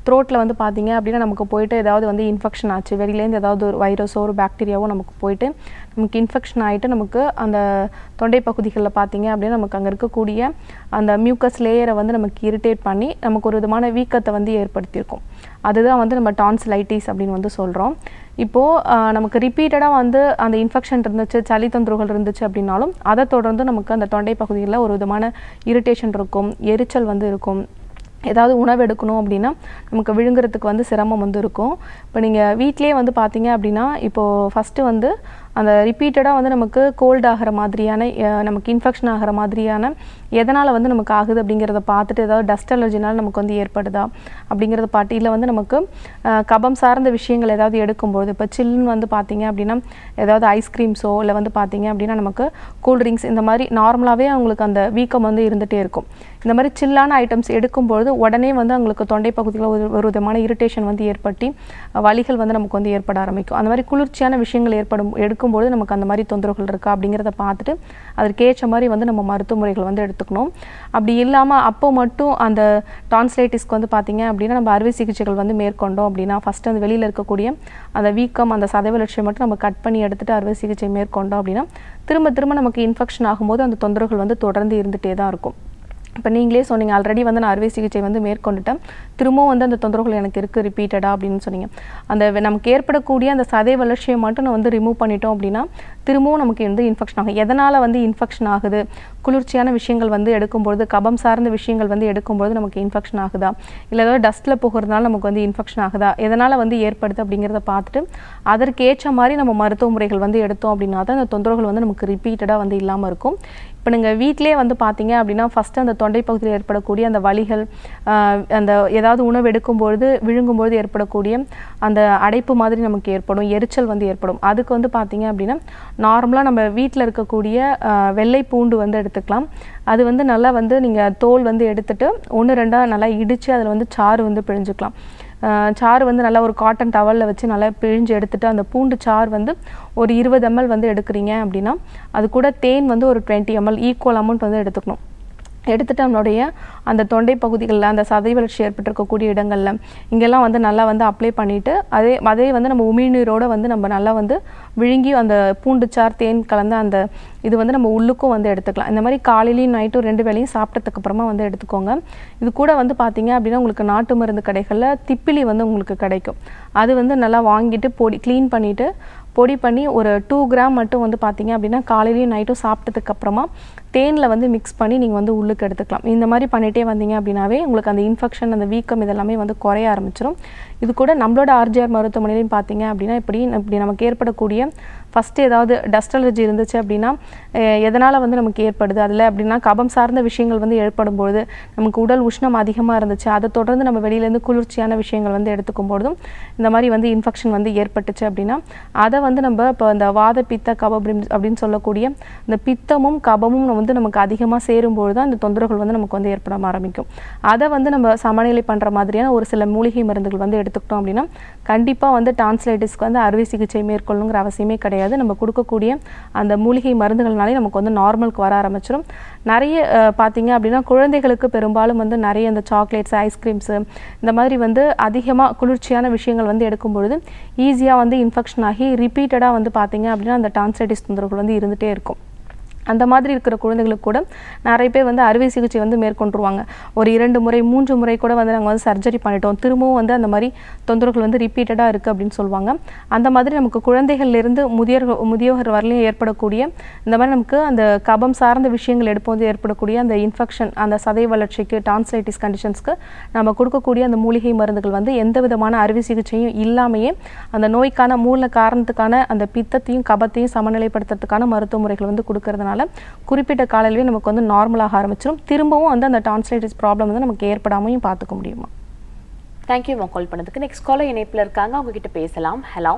த்ரோட்டில் வந்து பார்த்தீங்க அப்படின்னா நமக்கு போயிட்டு ஏதாவது வந்து இன்ஃபெக்ஷன் ஆச்சு வெளியிலேருந்து ஏதாவது ஒரு வைரஸோ ஒரு பாக்டீரியாவோ நமக்கு போயிட்டு நமக்கு இன்ஃபெக்ஷன் ஆகிட்டு நமக்கு அந்த தொண்டை பகுதிகளில் பார்த்தீங்க அப்படின்னா நமக்கு அங்கே இருக்கக்கூடிய அந்த மியூக்கஸ் லேயரை வந்து நமக்கு இரிட்டேட் பண்ணி நமக்கு ஒரு விதமான வீக்கத்தை வந்து ஏற்படுத்தியிருக்கும் அதுதான் வந்து நம்ம டான்சிலைட்டிஸ் அப்படின்னு வந்து சொல்கிறோம் இப்போது நமக்கு ரிப்பீட்டடாக வந்து அந்த இன்ஃபெக்ஷன் இருந்துச்சு சளி தொந்தரவுகள் இருந்துச்சு அப்படின்னாலும் அதை தொடர்ந்து நமக்கு அந்த தொண்டை பகுதியில் ஒரு விதமான இரிட்டேஷன் இருக்கும் எரிச்சல் வந்து இருக்கும் ஏதாவது உணவு எடுக்கணும் அப்படின்னா நமக்கு விழுங்குறதுக்கு வந்து சிரமம் வந்து இருக்கும் இப்போ நீங்கள் வீட்டிலேயே வந்து பார்த்தீங்க அப்படின்னா இப்போது ஃபஸ்ட்டு வந்து அந்த ரிப்பீட்டடாக வந்து நமக்கு கோல்ட் ஆகிற மாதிரியான அஹ், நமக்கு இன்ஃபெக்ஷன் ஆகிற மாதிரியான எதனால் வந்து நமக்கு ஆகுது அப்படிங்கிறத பார்த்துட்டு ஏதாவது டஸ்ட் அலர்ஜினால் நமக்கு வந்து ஏற்படுதா அப்படிங்கிறத பார்த்து இல்லை வந்து நமக்கு அஹ், கபம் சார்ந்த விஷயங்கள் ஏதாவது எடுக்கும்போது இப்போ சில்லுன்னு வந்து பார்த்தீங்க அப்படின்னா ஏதாவது ஐஸ்கிரீம்ஸோ இல்லை வந்து பார்த்தீங்க அப்படின்னா நமக்கு கூல்ட்ரிங்க்ஸ் இந்த மாதிரி நார்மலாகவே அவங்களுக்கு அந்த வீக்கம் வந்து இருந்துகிட்டே இருக்கும் இந்த மாதிரி சில்லான ஐட்டம்ஸ் எடுக்கும்பொழுது உடனே வந்து அவங்களுக்கு தொண்டை பகுதியில் ஒரு ஒரு விதமான இரிட்டேஷன் வந்து ஏற்பட்டு அஹ், வலிகள் வந்து நமக்கு வந்து ஏற்பட ஆரம்பிக்கும் அந்த மாதிரி குளிர்ச்சியான விஷயங்கள் ஏற்படும் எடுக்கும்பொழுது நமக்கு அந்த மாதிரி தொந்தரவுகள் இருக்கா அப்படிங்கிறத பார்த்துட்டு அதற்கேற்ற மாதிரி வந்து நம்ம மருத்துவ முறைகள் வந்து எடுத்துக்கணும் அப்படி இல்லாமல் அப்போ மட்டும் அந்த டான்ஸ்லைட்டிஸ்க்கு வந்து பார்த்தீங்க அப்படின்னா நம்ம அறுவை சிகிச்சைகள் வந்து மேற்கொண்டோம் அப்படின்னா ஃபஸ்ட்டு அந்த வெளியில் இருக்கக்கூடிய அந்த வீக்கம் அந்த சதை வளர்ச்சியை மட்டும் நம்ம கட் பண்ணி எடுத்துட்டு அறுவை சிகிச்சை மேற்கொண்டோம் அப்படின்னா திரும்ப திரும்ப நமக்கு இன்ஃபெக்ஷன் ஆகும்போது அந்த தொந்தரவுகள் வந்து தொடர்ந்து இருந்துகிட்டே தான் இருக்கும் இப்போ நீங்களே சொன்னீங்க ஆல்ரெடி வந்து நான் அறுவை சிகிச்சை வந்து மேற்கொண்டுட்டேன் திரும்பவும் வந்து அந்த தொந்தரவுகள் எனக்கு இருக்குது ரிப்பீட்டடாக அப்படின்னு சொன்னீங்க அந்த வெ- நமக்கு ஏற்படக்கூடிய அந்த சதை வளர்ச்சியை மட்டும் நான் வந்து ரிமூவ் பண்ணிட்டோம் அப்படின்னா திரும்பவும் நமக்கு வந்து இன்ஃபெக்ஷன் ஆகும் எதனால் வந்து இன்ஃபெக்ஷன் ஆகுது குளிர்ச்சியான விஷயங்கள் வந்து எடுக்கும்பொழுது கபம் சார்ந்த விஷயங்கள் வந்து எடுக்கும்பொழுது நமக்கு இன்ஃபெக்ஷன் ஆகுதா இல்லை ஏதாவது டஸ்ட்டில் போகிறதுனால நமக்கு வந்து இன்ஃபெக்ஷன் ஆகுதா எதனால் வந்து ஏற்படுது அப்படிங்கிறத பார்த்துட்டு அதற்கேற்ற மாதிரி நம்ம மருத்துவ முறைகள் வந்து எடுத்தோம் அப்படின்னா தான் அந்த தொந்தரவுகள் வந்து நமக்கு ரிப்பீட்டடாக வந்து இல்லாமல் இருக்கும் இப்போ நீங்கள் வீட்டிலே வந்து பார்த்தீங்க அப்படின்னா ஃபஸ்ட்டு அந்த தொண்டை பகுதியில் ஏற்படக்கூடிய அந்த வலிகள் ஆஹ் அந்த ஏதாவது உணவு எடுக்கும்பொழுது விழுங்கும்பொழுது ஏற்படக்கூடிய அந்த அடைப்பு மாதிரி நமக்கு ஏற்படும் எரிச்சல் வந்து ஏற்படும் அதுக்கு வந்து பார்த்தீங்க அப்படின்னா நார்மலாக நம்ம வீட்டில் இருக்கக்கூடிய ஆஹ் வெள்ளை பூண்டு வந்து எடுத்துக்கலாம் அது வந்து நல்லா வந்து நீங்கள் தோல் வந்து எடுத்துட்டு ஒன்று ரெண்டாக நல்லா இடித்து அதில் வந்து சாறு வந்து பிழிஞ்சுக்கலாம் ஆஹ் சாறு வந்து நல்லா ஒரு காட்டன் டவலில் வச்சு நல்லா பிழிஞ்சு எடுத்துட்டு அந்த பூண்டு சாறு வந்து ஒரு இருபது எம்எல் வந்து எடுக்கிறீங்க அப்படின்னா அது கூட தேன் வந்து ஒரு டுவெண்ட்டி எம்எல் ஈக்குவல் அமௌண்ட் வந்து எடுத்துக்கணும் எடுத்துட்டு நம்மளுடைய அந்த தொண்டை பகுதிகளில் அந்த சதை வளர்ச்சி ஏற்பட்டிருக்கக்கூடிய இடங்கள்ல இங்கெல்லாம் வந்து நல்லா வந்து அப்ளை பண்ணிட்டு அதே அதே வந்து நம்ம உமிழ்நீரோட வந்து நம்ம நல்லா வந்து விழுங்கி அந்த பூண்டுச்சார் தேன் கலந்த அந்த இது வந்து நம்ம உள்ளுக்கும் வந்து எடுத்துக்கலாம் இந்த மாதிரி காலையிலையும் நைட்டும் ரெண்டு வேளையும் சாப்பிட்டதுக்கு அப்புறமா வந்து எடுத்துக்கோங்க இது கூட வந்து பார்த்தீங்க அப்படின்னா உங்களுக்கு நாட்டு மருந்து கடைகளில் திப்பிலி வந்து உங்களுக்கு கிடைக்கும் அது வந்து நல்லா வாங்கிட்டு பொடி க்ளீன் பண்ணிட்டு பொடி பண்ணி ஒரு டூ கிராம் மட்டும் வந்து பார்த்தீங்க அப்படின்னா காலையிலையும் நைட்டும் சாப்பிட்டதுக்கு அப்புறமா தேனில் வந்து மிக்ஸ் பண்ணி நீங்கள் வந்து உள்ளுக்கு எடுத்துக்கலாம் இந்த மாதிரி பண்ணிகிட்டே வந்தீங்க அப்படின்னாவே உங்களுக்கு அந்த இன்ஃபெக்ஷன் அந்த வீக்கம் இதெல்லாமே வந்து குறைய ஆரம்பிச்சிடும் இது கூட நம்மளோட ஆர்ஜிஆர் மருத்துவமனையிலையும் பார்த்தீங்க அப்படின்னா இப்படி இப்படி நமக்கு ஏற்படக்கூடிய ஃபஸ்ட்டு ஏதாவது டஸ்ட் அலர்ஜி இருந்துச்சு அப்படின்னா அஹ் எதனால் வந்து நமக்கு ஏற்படுது அதில் அப்படின்னா கபம் சார்ந்த விஷயங்கள் வந்து ஏற்படும் பொழுது நமக்கு உடல் உஷ்ணம் அதிகமாக இருந்துச்சு அதை தொடர்ந்து நம்ம வெளியிலேருந்து குளிர்ச்சியான விஷயங்கள் வந்து எடுத்துக்கும் பொழுதும் இந்த மாதிரி வந்து இன்ஃபெக்ஷன் வந்து ஏற்பட்டுச்சு அப்படின்னா அதை வந்து நம்ம இப்போ இந்த வாத பித்த கபம் அப்படின்னு- அப்படின்னு சொல்லக்கூடிய இந்த பித்தமும் கபமும் வந்து நமக்கு அதிகமாக சேரும்பொழுது தான் இந்த தொந்தரவுகள் வந்து நமக்கு வந்து ஏற்பட ஆரம்பிக்கும் அதை வந்து நம்ம சமநிலை பண்ணுற மாதிரியான ஒரு சில மூலிகை மருந்துகள் வந்து எடுத்துக்கிட்டோம் அப்படின்னா கண்டிப்பாக வந்து டான்ஸ்லைட்டிஸ்க்கு வந்து அறுவை சிகிச்சை மேற்கொள்ளணுங்கிற அவசியமே கிடையாது நம்ம கொடுக்கக்கூடிய அந்த மூலிகை மருந்துகள்னாலே நமக்கு வந்து நார்மலுக்கு வர ஆரம்பிச்சிடும் நிறைய அஹ், பார்த்தீங்க அப்படின்னா குழந்தைகளுக்கு பெரும்பாலும் வந்து நிறைய இந்த சாக்லேட்ஸ் ஐஸ்கிரீம்ஸு இந்த மாதிரி வந்து அதிகமாக குளிர்ச்சியான விஷயங்கள் வந்து எடுக்கும் பொழுது ஈஸியாக வந்து இன்ஃபெக்ஷன் ஆகி ரிப்பீட்டடாக வந்து பார்த்தீங்க அப்படின்னா அந்த டான்சைட்டிஸ் தொந்தரவுகள் வந்து இருந்துகிட்டே இருக்கும் அந்த மாதிரி இருக்கிற குழந்தைகளுக்கு கூட நிறைய பேர் வந்து அறுவை சிகிச்சை வந்து மேற்கொண்டுருவாங்க ஒரு இரண்டு முறை மூன்று முறை கூட வந்து நாங்கள் வந்து சர்ஜரி பண்ணிட்டோம் திரும்பவும் வந்து அந்த மாதிரி தொந்தரவுகள் வந்து ரிப்பீட்டடாக இருக்குது அப்படின்னு சொல்லுவாங்க அந்த மாதிரி நமக்கு குழந்தைகள்லேருந்து முதியோர் முதியோர் வரலையும் ஏற்படக்கூடிய இந்த மாதிரி நமக்கு அந்த கபம் சார்ந்த விஷயங்கள் எடுப்போது ஏற்படக்கூடிய அந்த இன்ஃபெக்ஷன் அந்த சதை வளர்ச்சிக்கு டான்சைட்டிஸ் கண்டிஷன்ஸ்க்கு நம்ம கொடுக்கக்கூடிய அந்த மூலிகை மருந்துகள் வந்து எந்த விதமான அறுவை சிகிச்சையும் இல்லாமையே அந்த நோய்க்கான மூல காரணத்துக்கான அந்த பித்தத்தையும் கபத்தையும் சமநிலைப்படுத்துறதுக்கான மருத்துவ முறைகள் வந்து கொடுக்கறதுனால குறிப்பிட்ட காலையிலேயே நமக்கு வந்து நார்மலாக ஆரம்பிச்சிடும் திரும்பவும் வந்து அந்த டான்சைட்டிஸ் ப்ராப்ளம் வந்து நமக்கு ஏற்படாமையும் பார்த்துக்க முடியுமா தேங்க்யூமா கால் பண்ணதுக்கு நெக்ஸ்ட் காலர் இணைப்புல இருக்காங்க அவங்க கிட்ட பேசலாம் ஹலோ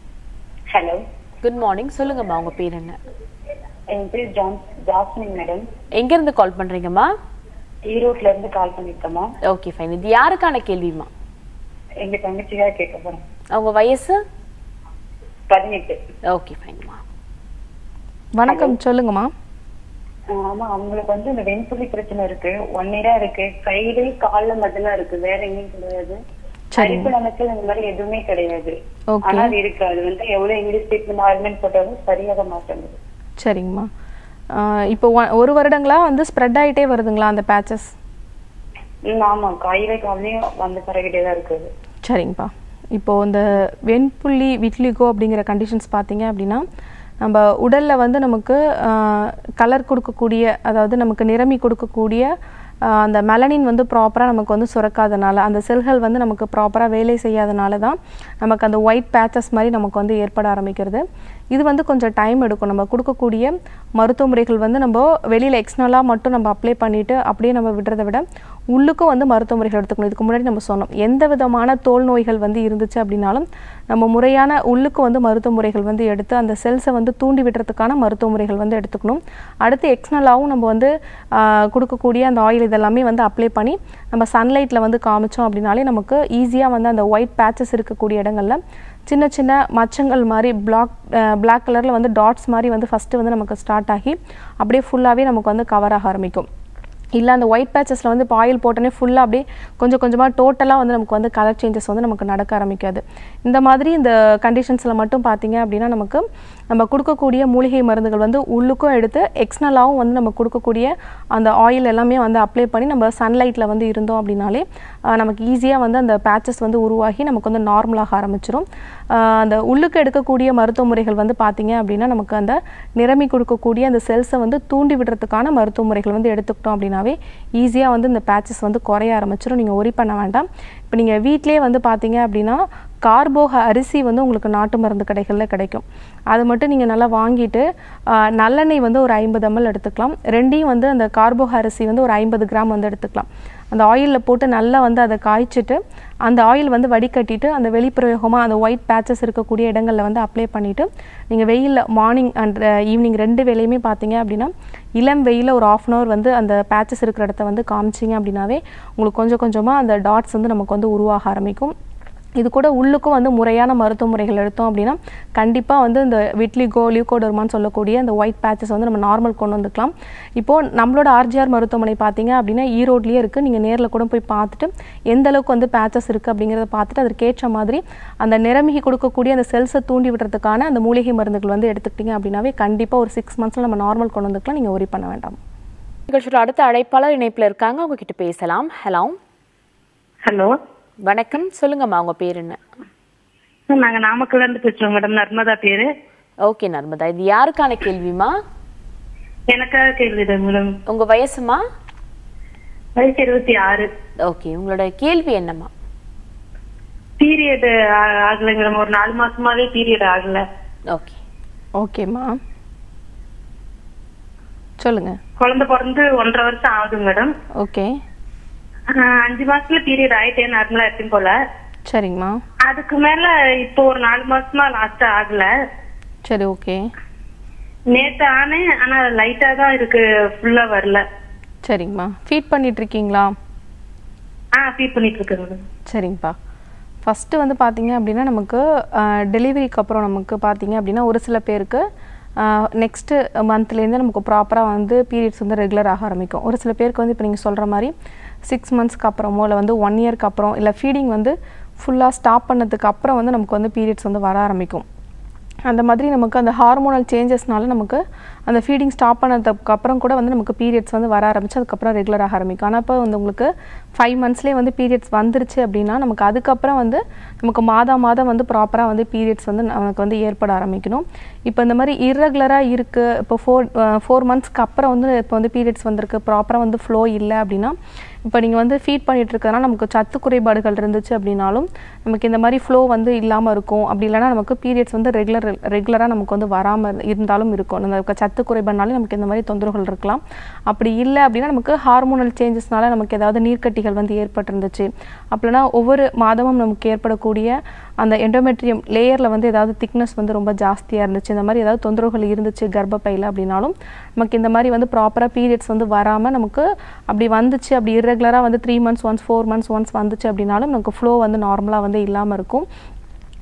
ஹலோ குட் மார்னிங் சொல்லுங்கம்மா உங்க பேர் என்ன என் பேர் ஜான் ஜாஸ்மின் மேடம் எங்க இருந்து கால் பண்றீங்கம்மா ஈரோட்ல இருந்து கால் பண்ணிருக்கோமா ஓகே ஃபைன் இது யாருக்கான கேள்விமா எங்க தங்கச்சியா கேட்க போறேன் அவங்க வயசு பதினெட்டு ஓகே ஃபைன்மா வணக்கம் சொல்லுங்கம்மா ஆமா அவங்களுக்கு வந்து இந்த வெண்புலி பிரச்சனை இருக்கு ஒன் இயரா இருக்கு கையிலே கால்ல மட்டும்தான் இருக்கு வேற எங்கேயும் கிடையாது அரிப்பு நமக்கு இந்த மாதிரி எதுவுமே கிடையாது Okay. ஆனா அது இருக்கு அது வந்து எவ்வளவு இங்கிலீஷ் ட்ரீட்மெண்ட் ஆயில்மெண்ட் போட்டாலும் சரியாக மாட்டேங்குது சரிங்கம்மா ஆஹ் இப்போ ஒ- ஒரு வருடங்களா வந்து ஸ்ப்ரெட் ஆயிட்டே வருதுங்களா அந்த பேச்சஸ் ம், ஆமா காயிலே காலையும் வந்து பரகிட்டே தான் இருக்குது சரிங்கப்பா இப்போ இந்த வெண்புள்ளி விட்லிகோ அப்படிங்கிற கண்டிஷன்ஸ் பார்த்தீங்க அப்படின்னா நம்ம உடலில் வந்து நமக்கு கலர் கொடுக்கக்கூடிய அதாவது நமக்கு நிறமி கொடுக்கக்கூடிய ஆஹ், அந்த மெலனின் வந்து ப்ராப்பராக நமக்கு வந்து சுரக்காதனால அந்த செல்கள் வந்து நமக்கு ப்ராப்பராக வேலை செய்யாதனால தான் நமக்கு அந்த ஒயிட் பேச்சஸ் மாதிரி நமக்கு வந்து ஏற்பட ஆரம்பிக்கிறது இது வந்து கொஞ்சம் டைம் எடுக்கும் நம்ம கொடுக்கக்கூடிய மருத்துவ முறைகள் வந்து நம்ம வெளியில் எக்ஸ்டர்னலாக மட்டும் நம்ம அப்ளை பண்ணிவிட்டு அப்படியே நம்ம விடுறதை விட உள்ளுக்கும் வந்து மருத்துவ முறைகள் எடுத்துக்கணும் இதுக்கு முன்னாடி நம்ம சொன்னோம் எந்த விதமான தோல் நோய்கள் வந்து இருந்துச்சு அப்படின்னாலும் நம்ம முறையான உள்ளுக்கு வந்து மருத்துவ முறைகள் வந்து எடுத்து அந்த செல்ஸை வந்து தூண்டி விடுறதுக்கான மருத்துவ முறைகள் வந்து எடுத்துக்கணும் அடுத்து எக்ஸ்டர்னலாகவும் நம்ம வந்து ஆஹ், கொடுக்கக்கூடிய அந்த ஆயில் இதெல்லாமே வந்து அப்ளை பண்ணி நம்ம சன்லைட்டில் வந்து காமிச்சோம் அப்படின்னாலே நமக்கு ஈஸியாக வந்து அந்த ஒயிட் பேச்சஸ் இருக்கக்கூடிய இடங்கள்ல சின்ன சின்ன மச்சங்கள் மாதிரி பிளாக் பிளாக் கலரில் வந்து டாட்ஸ் மாதிரி வந்து ஃபஸ்ட்டு வந்து நமக்கு ஸ்டார்ட் ஆகி அப்படியே ஃபுல்லாகவே நமக்கு வந்து கவர் ஆக ஆரம்பிக்கும் இல்லை அந்த ஒயிட் பேச்சஸில் வந்து இப்போ ஆயில் போட்டோன்னே ஃபுல்லாக அப்படியே கொஞ்சம் கொஞ்சமாக டோட்டலாக வந்து நமக்கு வந்து கலர் சேஞ்சஸ் வந்து நமக்கு நடக்க ஆரம்பிக்காது இந்த மாதிரி இந்த கண்டிஷன்ஸில் மட்டும் பார்த்தீங்க அப்படின்னா நமக்கு நம்ம கொடுக்கக்கூடிய மூலிகை மருந்துகள் வந்து உள்ளுக்கும் எடுத்து எக்ஸ்டர்னலாகவும் வந்து நம்ம கொடுக்கக்கூடிய அந்த ஆயில் எல்லாமே வந்து அப்ளை பண்ணி நம்ம சன்லைட்டில் வந்து இருந்தோம் அப்படின்னாலே ஆஹ், நமக்கு ஈஸியாக வந்து அந்த பேச்சஸ் வந்து உருவாகி நமக்கு வந்து நார்மலாக ஆரம்பிச்சிரும் ஆஹ், அந்த உள்ளுக்கு எடுக்கக்கூடிய மருத்துவ முறைகள் வந்து பார்த்தீங்க அப்படின்னா நமக்கு அந்த நிரம்பி கொடுக்கக்கூடிய அந்த செல்ஸை வந்து தூண்டி விடுறதுக்கான மருத்துவ முறைகள் வந்து எடுத்துக்கிட்டோம் அப்படின்னாவே ஈஸியாக வந்து இந்த பேச்சஸ் வந்து குறைய ஆரம்பிச்சிடும் நீங்கள் ஒரி பண்ண வேண்டாம் இப்போ நீங்கள் வீட்டிலே வந்து பார்த்தீங்க அப்படின்னா கார்போக அரிசி வந்து உங்களுக்கு நாட்டு மருந்து கடைகளில் கிடைக்கும் அது மட்டும் நீங்கள் நல்லா வாங்கிட்டு ஆஹ், நல்லெண்ணெய் வந்து ஒரு ஐம்பது ml எடுத்துக்கலாம் ரெண்டையும் வந்து அந்த கார்போக அரிசி வந்து ஒரு ஐம்பது கிராம் வந்து எடுத்துக்கலாம் அந்த ஆயிலில் போட்டு நல்லா வந்து அதை காய்ச்சிட்டு அந்த ஆயில் வந்து வடிகட்டிட்டு அந்த வெளிப்பிரயோகமாக அந்த ஒயிட் பேச்சஸ் இருக்கக்கூடிய இடங்களில் வந்து அப்ளை பண்ணிவிட்டு நீங்கள் வெயிலில் மார்னிங் அண்ட் ஈவினிங் ரெண்டு வேலையுமே பார்த்தீங்க அப்படின்னா இளம் வெயிலில் ஒரு ஆஃப் அன் ஹவர் வந்து அந்த பேச்சஸ் இருக்கிற இடத்த வந்து காமிச்சிங்க அப்படின்னாவே உங்களுக்கு கொஞ்சம் கொஞ்சமாக அந்த டாட்ஸ் வந்து நமக்கு வந்து உருவாக ஆரம்பிக்கும் இது கூட உள்ளுக்கும் வந்து முறையான மருத்துவ முறைகள் எடுத்தோம் அப்படின்னா கண்டிப்பாக வந்து இந்த விட்லிகோ லியூகோடர்மான்னு சொல்லக்கூடிய அந்த ஒயிட் பேச்சஸ் வந்து நம்ம நார்மல் கொண்டு வந்துக்கலாம் இப்போது நம்மளோட ஆர்ஜிஆர் மருத்துவமனை பார்த்தீங்க அப்படின்னா ஈரோட்லேயே இருக்குது நீங்கள் நேரில் கூட போய் பார்த்துட்டு எந்த அளவுக்கு வந்து பேச்சஸ் இருக்குது அப்படிங்கிறத பார்த்துட்டு அதற்கேற்ற மாதிரி அந்த நிறமிகி கொடுக்கக்கூடிய அந்த செல்ஸை தூண்டி விடுறதுக்கான அந்த மூலிகை மருந்துகள் வந்து எடுத்துக்கிட்டீங்க அப்படின்னாவே கண்டிப்பாக ஒரு சிக்ஸ் மந்த்ஸில் நம்ம நார்மல் கொண்டு வந்துக்கலாம் நீங்கள் ஒரி பண்ண வேண்டாம் நிகழ்ச்சியோட அடுத்த அழைப்பாளர் இணைப்புல இருக்காங்க அவங்க கிட்ட பேசலாம் ஹலோ ஹலோ வணக்கம் சொல்லுங்கம்மா உங்க பேர் என்ன நாங்க நாமக்கல்ல இருந்து பேசுறோம் மேடம் நர்மதா பேரு ஓகே நர்மதா இது யாருக்கான கேள்விமா எனக்காக கேள்விதான் மேடம் உங்க வயசுமா வயசு இருபத்தி ஆறு ஓகே உங்களோட கேள்வி என்னம்மா பீரியட் ஆகலைங்க மேடம் ஒரு நாலு மாசமாவே பீரியட் ஆகல ஓகே ஓகேம்மா சொல்லுங்கள் குழந்தை பிறந்து ஒன்றரை வருஷம் ஆகுது மேடம் ஓகே ஆஹ் அஞ்சு மாசத்துல பீரியட் ஆயிட்டே நார்மலா இருக்கும் போல சரிங்கம்மா அதுக்கு மேல இப்போ ஒரு நாலு மாசமா லாஸ்டா ஆகல சரி ஓகே நேத்து ஆனேன் ஆனா லைட்டா தான் இருக்கு ஃபுல்லா வரல சரிங்கம்மா ஃபீட் பண்ணிட்டு இருக்கீங்களா ஆ ஃபீட் பண்ணிட்டு இருக்கேன் மேடம் சரிங்கப்பா ஃபஸ்ட்டு வந்து பார்த்தீங்க அப்படின்னா நமக்கு டெலிவரிக்கு அப்புறம் நமக்கு பார்த்தீங்க அப்படின்னா ஒரு சில பேருக்கு நெக்ஸ்ட்டு மந்த்லேருந்து நமக்கு ப்ராப்பராக வந்து பீரியட்ஸ் வந்து ரெகுலர் ஆக ஆரம்பிக்கும் ஒரு சில பேருக்கு வந்து இப்போ நீங்கள் சொல்கிற மாதிரி சிக்ஸ் மந்த்ஸ்க்கு அப்புறமோ இல்லை வந்து ஒன் இயர்க்கு அப்புறம் இல்லை ஃபீடிங் வந்து ஃபுல்லாக ஸ்டாப் பண்ணதுக்கு அப்புறம் வந்து நமக்கு வந்து பீரியட்ஸ் வந்து வர ஆரம்பிக்கும் அந்த மாதிரி நமக்கு அந்த ஹார்மோனல் சேஞ்சஸ்னால நமக்கு அந்த ஃபீடிங் ஸ்டாப் பண்ணதுக்கு அப்புறம் கூட வந்து நமக்கு பீரியட்ஸ் வந்து வர ஆரம்பிச்சு அதுக்கப்புறம் ரெகுலராக ஆரம்பிக்கும் ஆனால் இப்போ வந்து உங்களுக்கு ஃபைவ் மந்த்ஸ்லேயே வந்து பீரியட்ஸ் வந்துருச்சு அப்படின்னா நமக்கு அதுக்கப்புறம் வந்து நமக்கு மாதம் மாதம் வந்து ப்ராப்பராக வந்து பீரியட்ஸ் வந்து நமக்கு வந்து ஏற்பட ஆரம்பிக்கணும் இப்போ இந்த மாதிரி இர்ரெகுலராக இருக்குது இப்போ ஃபோர் ஃபோர் மந்த்ஸ்க்கு அப்புறம் வந்து இப்போ வந்து பீரியட்ஸ் வந்திருக்கு ப்ராப்பராக வந்து ஃப்ளோ இல்லை அப்படின்னா இப்போ நீங்கள் வந்து ஃபீட் பண்ணிட்டு இருக்கறதுனால நமக்கு சத்து குறைபாடுகள் இருந்துச்சு அப்படின்னாலும் நமக்கு இந்த மாதிரி ஃப்ளோ வந்து இல்லாமல் இருக்கும் அப்படி இல்லைன்னா நமக்கு பீரியட்ஸ் வந்து ரெகுலர் ரெகுலராக நமக்கு வந்து வராமல் இருந்தாலும் இருக்கும் அந்த சத்து குறைபாடுனாலும் நமக்கு இந்த மாதிரி தொந்தரவுகள் இருக்கலாம் அப்படி இல்லை அப்படின்னா நமக்கு ஹார்மோனல் சேஞ்சஸ்னால நமக்கு ஏதாவது நீர்க்கட்டிகள் வந்து ஏற்பட்டிருந்துச்சு அப்படின்னா ஒவ்வொரு மாதமும் நமக்கு ஏற்படக்கூடிய அந்த எண்டோமெட்ரியம் லேயரில் வந்து ஏதாவது திக்னஸ் வந்து ரொம்ப ஜாஸ்தியாக இருந்துச்சு இந்த மாதிரி ஏதாவது தொந்தரவுகள் இருந்துச்சு கர்ப்பப்பையில் அப்படின்னாலும் நமக்கு இந்த மாதிரி வந்து ப்ராப்பராக பீரியட்ஸ் வந்து வராமல் நமக்கு அப்படி வந்துச்சு அப்படி இர்ரெகுலராக வந்து three months once four months once வந்துச்சு அப்படின்னாலும் நமக்கு ஃப்ளோ வந்து நார்மலாக வந்து இல்லாமல் இருக்கும்